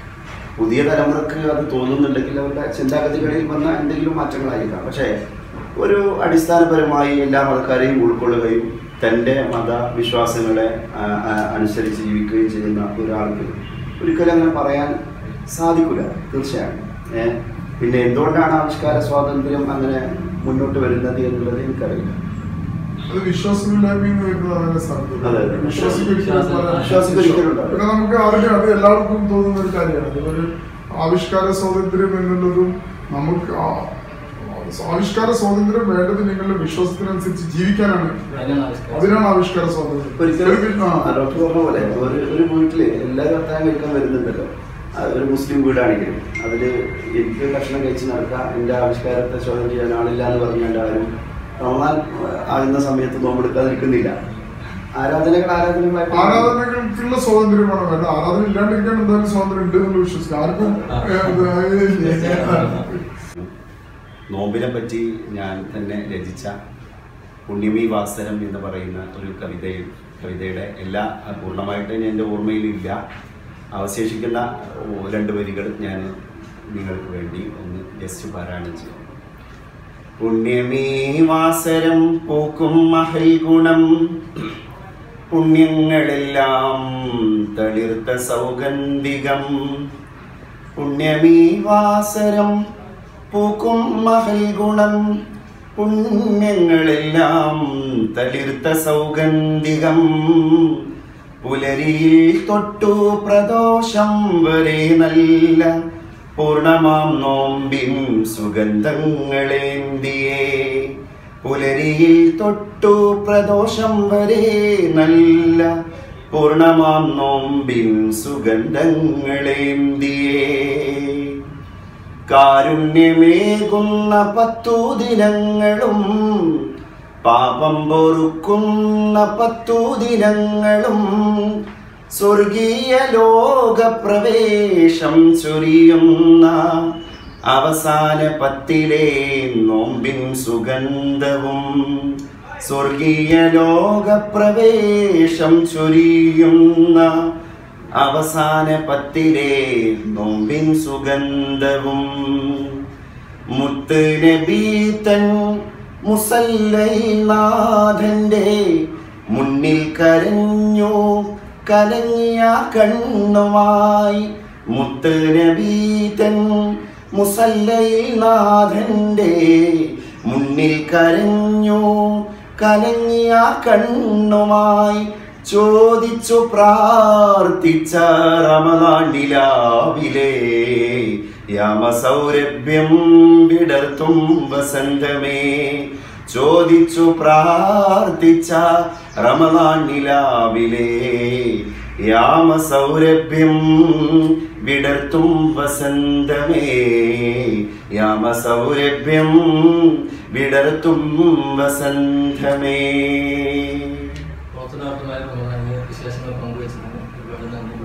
പുതിയ തലമുറക്ക് അത് തോന്നുന്നുണ്ടെങ്കിൽ അവരുടെ ചിന്താഗതികളിൽ വന്ന എന്തെങ്കിലും മാറ്റങ്ങളായിരിക്കാം പക്ഷേ ഒരു അടിസ്ഥാനപരമായി എല്ലാ മതക്കാരെയും ഉൾക്കൊള്ളുകയും തൻ്റെ മതവിശ്വാസങ്ങളെ ആ, ആ, അനുസരിച്ച് ജീവിക്കുകയും ചെയ്യുന്ന ഒരാൾക്ക് ഒരിക്കലും അങ്ങനെ പറയാൻ സാധിക്കില്ല തീർച്ചയായും ഏ? പിന്നെ എന്തുകൊണ്ടാണ് ആവിഷ്കാര സ്വാതന്ത്ര്യം അങ്ങനെ മുന്നോട്ട് വരുന്നത് എന്നുള്ളത് എനിക്കറിയില്ല അത് വിശ്വാസമില്ലായ്മയിൽ നിന്ന് വരുന്നതാണ് സാധ്യത അതെ, അതെ. വിശ്വാസിക്കൊരിക്കലും വിശ്വാസിക്കൊരിക്കലും ഉണ്ടാവില്ല. പിന്നെ നമുക്ക് അതിന് അത് എല്ലാവർക്കും തോന്നുന്ന ഒരു കാര്യമാണ് അത് ഒരു ആവിഷ്കാര സ്വാതന്ത്ര്യം എന്നുള്ളതും നമുക്ക് ആ- ആവിഷ്കാര സ്വാതന്ത്ര്യം വേണ്ടത് നിങ്ങളുടെ വിശ്വാസത്തിനനുസരിച്ച് ജീവിക്കാനാണ് അതിനാണ് ആവിഷ്കാരം. അതിനാണ് ആവിഷ്കാര സ്വാതന്ത്ര്യം ഒരിക്കലും ആ. ആ, ഡോക്ടർ പറഞ്ഞ പോലെ ഒരു ഒരു വീട്ടില് എല്ലാവരും അത്താഴം കഴിക്കാൻ വരുന്നുണ്ടല്ലോ അത് ഒരു മുസ്ലിം വീടാണെങ്കിലും അതിൽ എനിക്ക് ഭക്ഷണം കഴിച്ച് നടക്കാം എൻ്റെ ആവിഷ്കാരത്തെ ചോദ്യം ചെയ്യാൻ ആളില്ല എന്ന് പറഞ്ഞാൽ ആരും റമദാൻ ആകുന്ന സമയത്ത് നോമ്പെടുക്കാതിരിക്കുന്നില്ല ആരാധനകൾ ആരാധനകളായിട്ട് ആരാധനകൾക്കുള്ള സ്വാതന്ത്ര്യമാണ് വേണ്ടത് ആരാധന ഇല്ലാണ്ടിരിക്കാൻ എന്തായാലും സ്വാതന്ത്ര്യം ഉണ്ട് എന്നുള്ള വിശ്വസിക്കും ആർക്കും ഏ, ഇത് ഇല്ല. നോമ്പിനെ പറ്റി ഞാൻ തന്നെ രചിച്ച പുണ്യമി വാസരം എന്ന് പറയുന്ന ഒരു കവിതയിൽ കവിതയുടെ എല്ലാ പൂർണ്ണമായിട്ട് ഞാൻ എൻ്റെ ഓർമ്മയിലില്ല അവശേഷിക്കുന്ന ഓ- രണ്ട് വരികൾ ഞാൻ നിങ്ങൾക്ക് വേണ്ടി ഒന്ന് ജസ്റ്റ് പാരായണം ചെയ്യും പുണ്യമീ വാസരം പൂക്കും മഹൽ ഗുണം പുണ്യങ്ങളെല്ലാം തളിർത്ത സൗഗന്ധികം പുണ്യമീ വാസരം പൂക്കും മഹൽ ഗുണം പുണ്യങ്ങളെല്ലാം തളിർത്ത സൗഗന്ധികം പുലരിയിൽ തൊട്ടു പ്രദോഷം വരെ നല്ല പൂർണ്ണമാം നോമ്പിൻ സുഗന്ധങ്ങളേന്തിയേ പുലരിയിൽ തൊട്ടു പ്രദോഷം വരെ നല്ല പൂർണ്ണമാം നോമ്പിൻ സുഗന്ധങ്ങളേന്തിയേ കാരുണ്യമേകുന്ന പത്തു ദിനങ്ങളും പാപം പൊറുക്കുന്ന പത്തു ദിനങ്ങളും സ്വർഗീയ ലോകപ്രവേശം ചൊരിയുന്ന അവസാന പത്തിലെ നോമ്പിൻ സുഗന്ധവും സ്വർഗീയ ലോകപ്രവേശം ചൊരിയുന്ന അവസാന പത്തിലെ നോമ്പിൻ സുഗന്ധവും മുത്ത് നബീതൻ മുസല്ലൈനാഥന്റെ മുന്നിൽ കരഞ്ഞു കലങ്ങിയ കണ്ണുമായി മുത്ത് നബീതൻ മുസല്ലൈനാഥന്റെ മുന്നിൽ കരഞ്ഞു കലങ്ങിയ കണ്ണുമായി ചോദിച്ചു പ്രാർത്ഥിച്ച റമദാനിലാവിലെ യാമസൗരഭ്യം വിടർത്തും വസന്തമേ ചോദിച്ചു പ്രാർത്ഥിച്ച റമദാനിലാവിലെ യാമസൗരഭ്യം വിടർത്തും വസന്തമേ യാമസൗരഭ്യം വിടർത്തും വസന്തമേ പ്രോത്സാഹനമായ റമദാനിലെ വിശേഷങ്ങൾ പങ്കുവച്ചതിന് ഒരുപാട് നന്ദി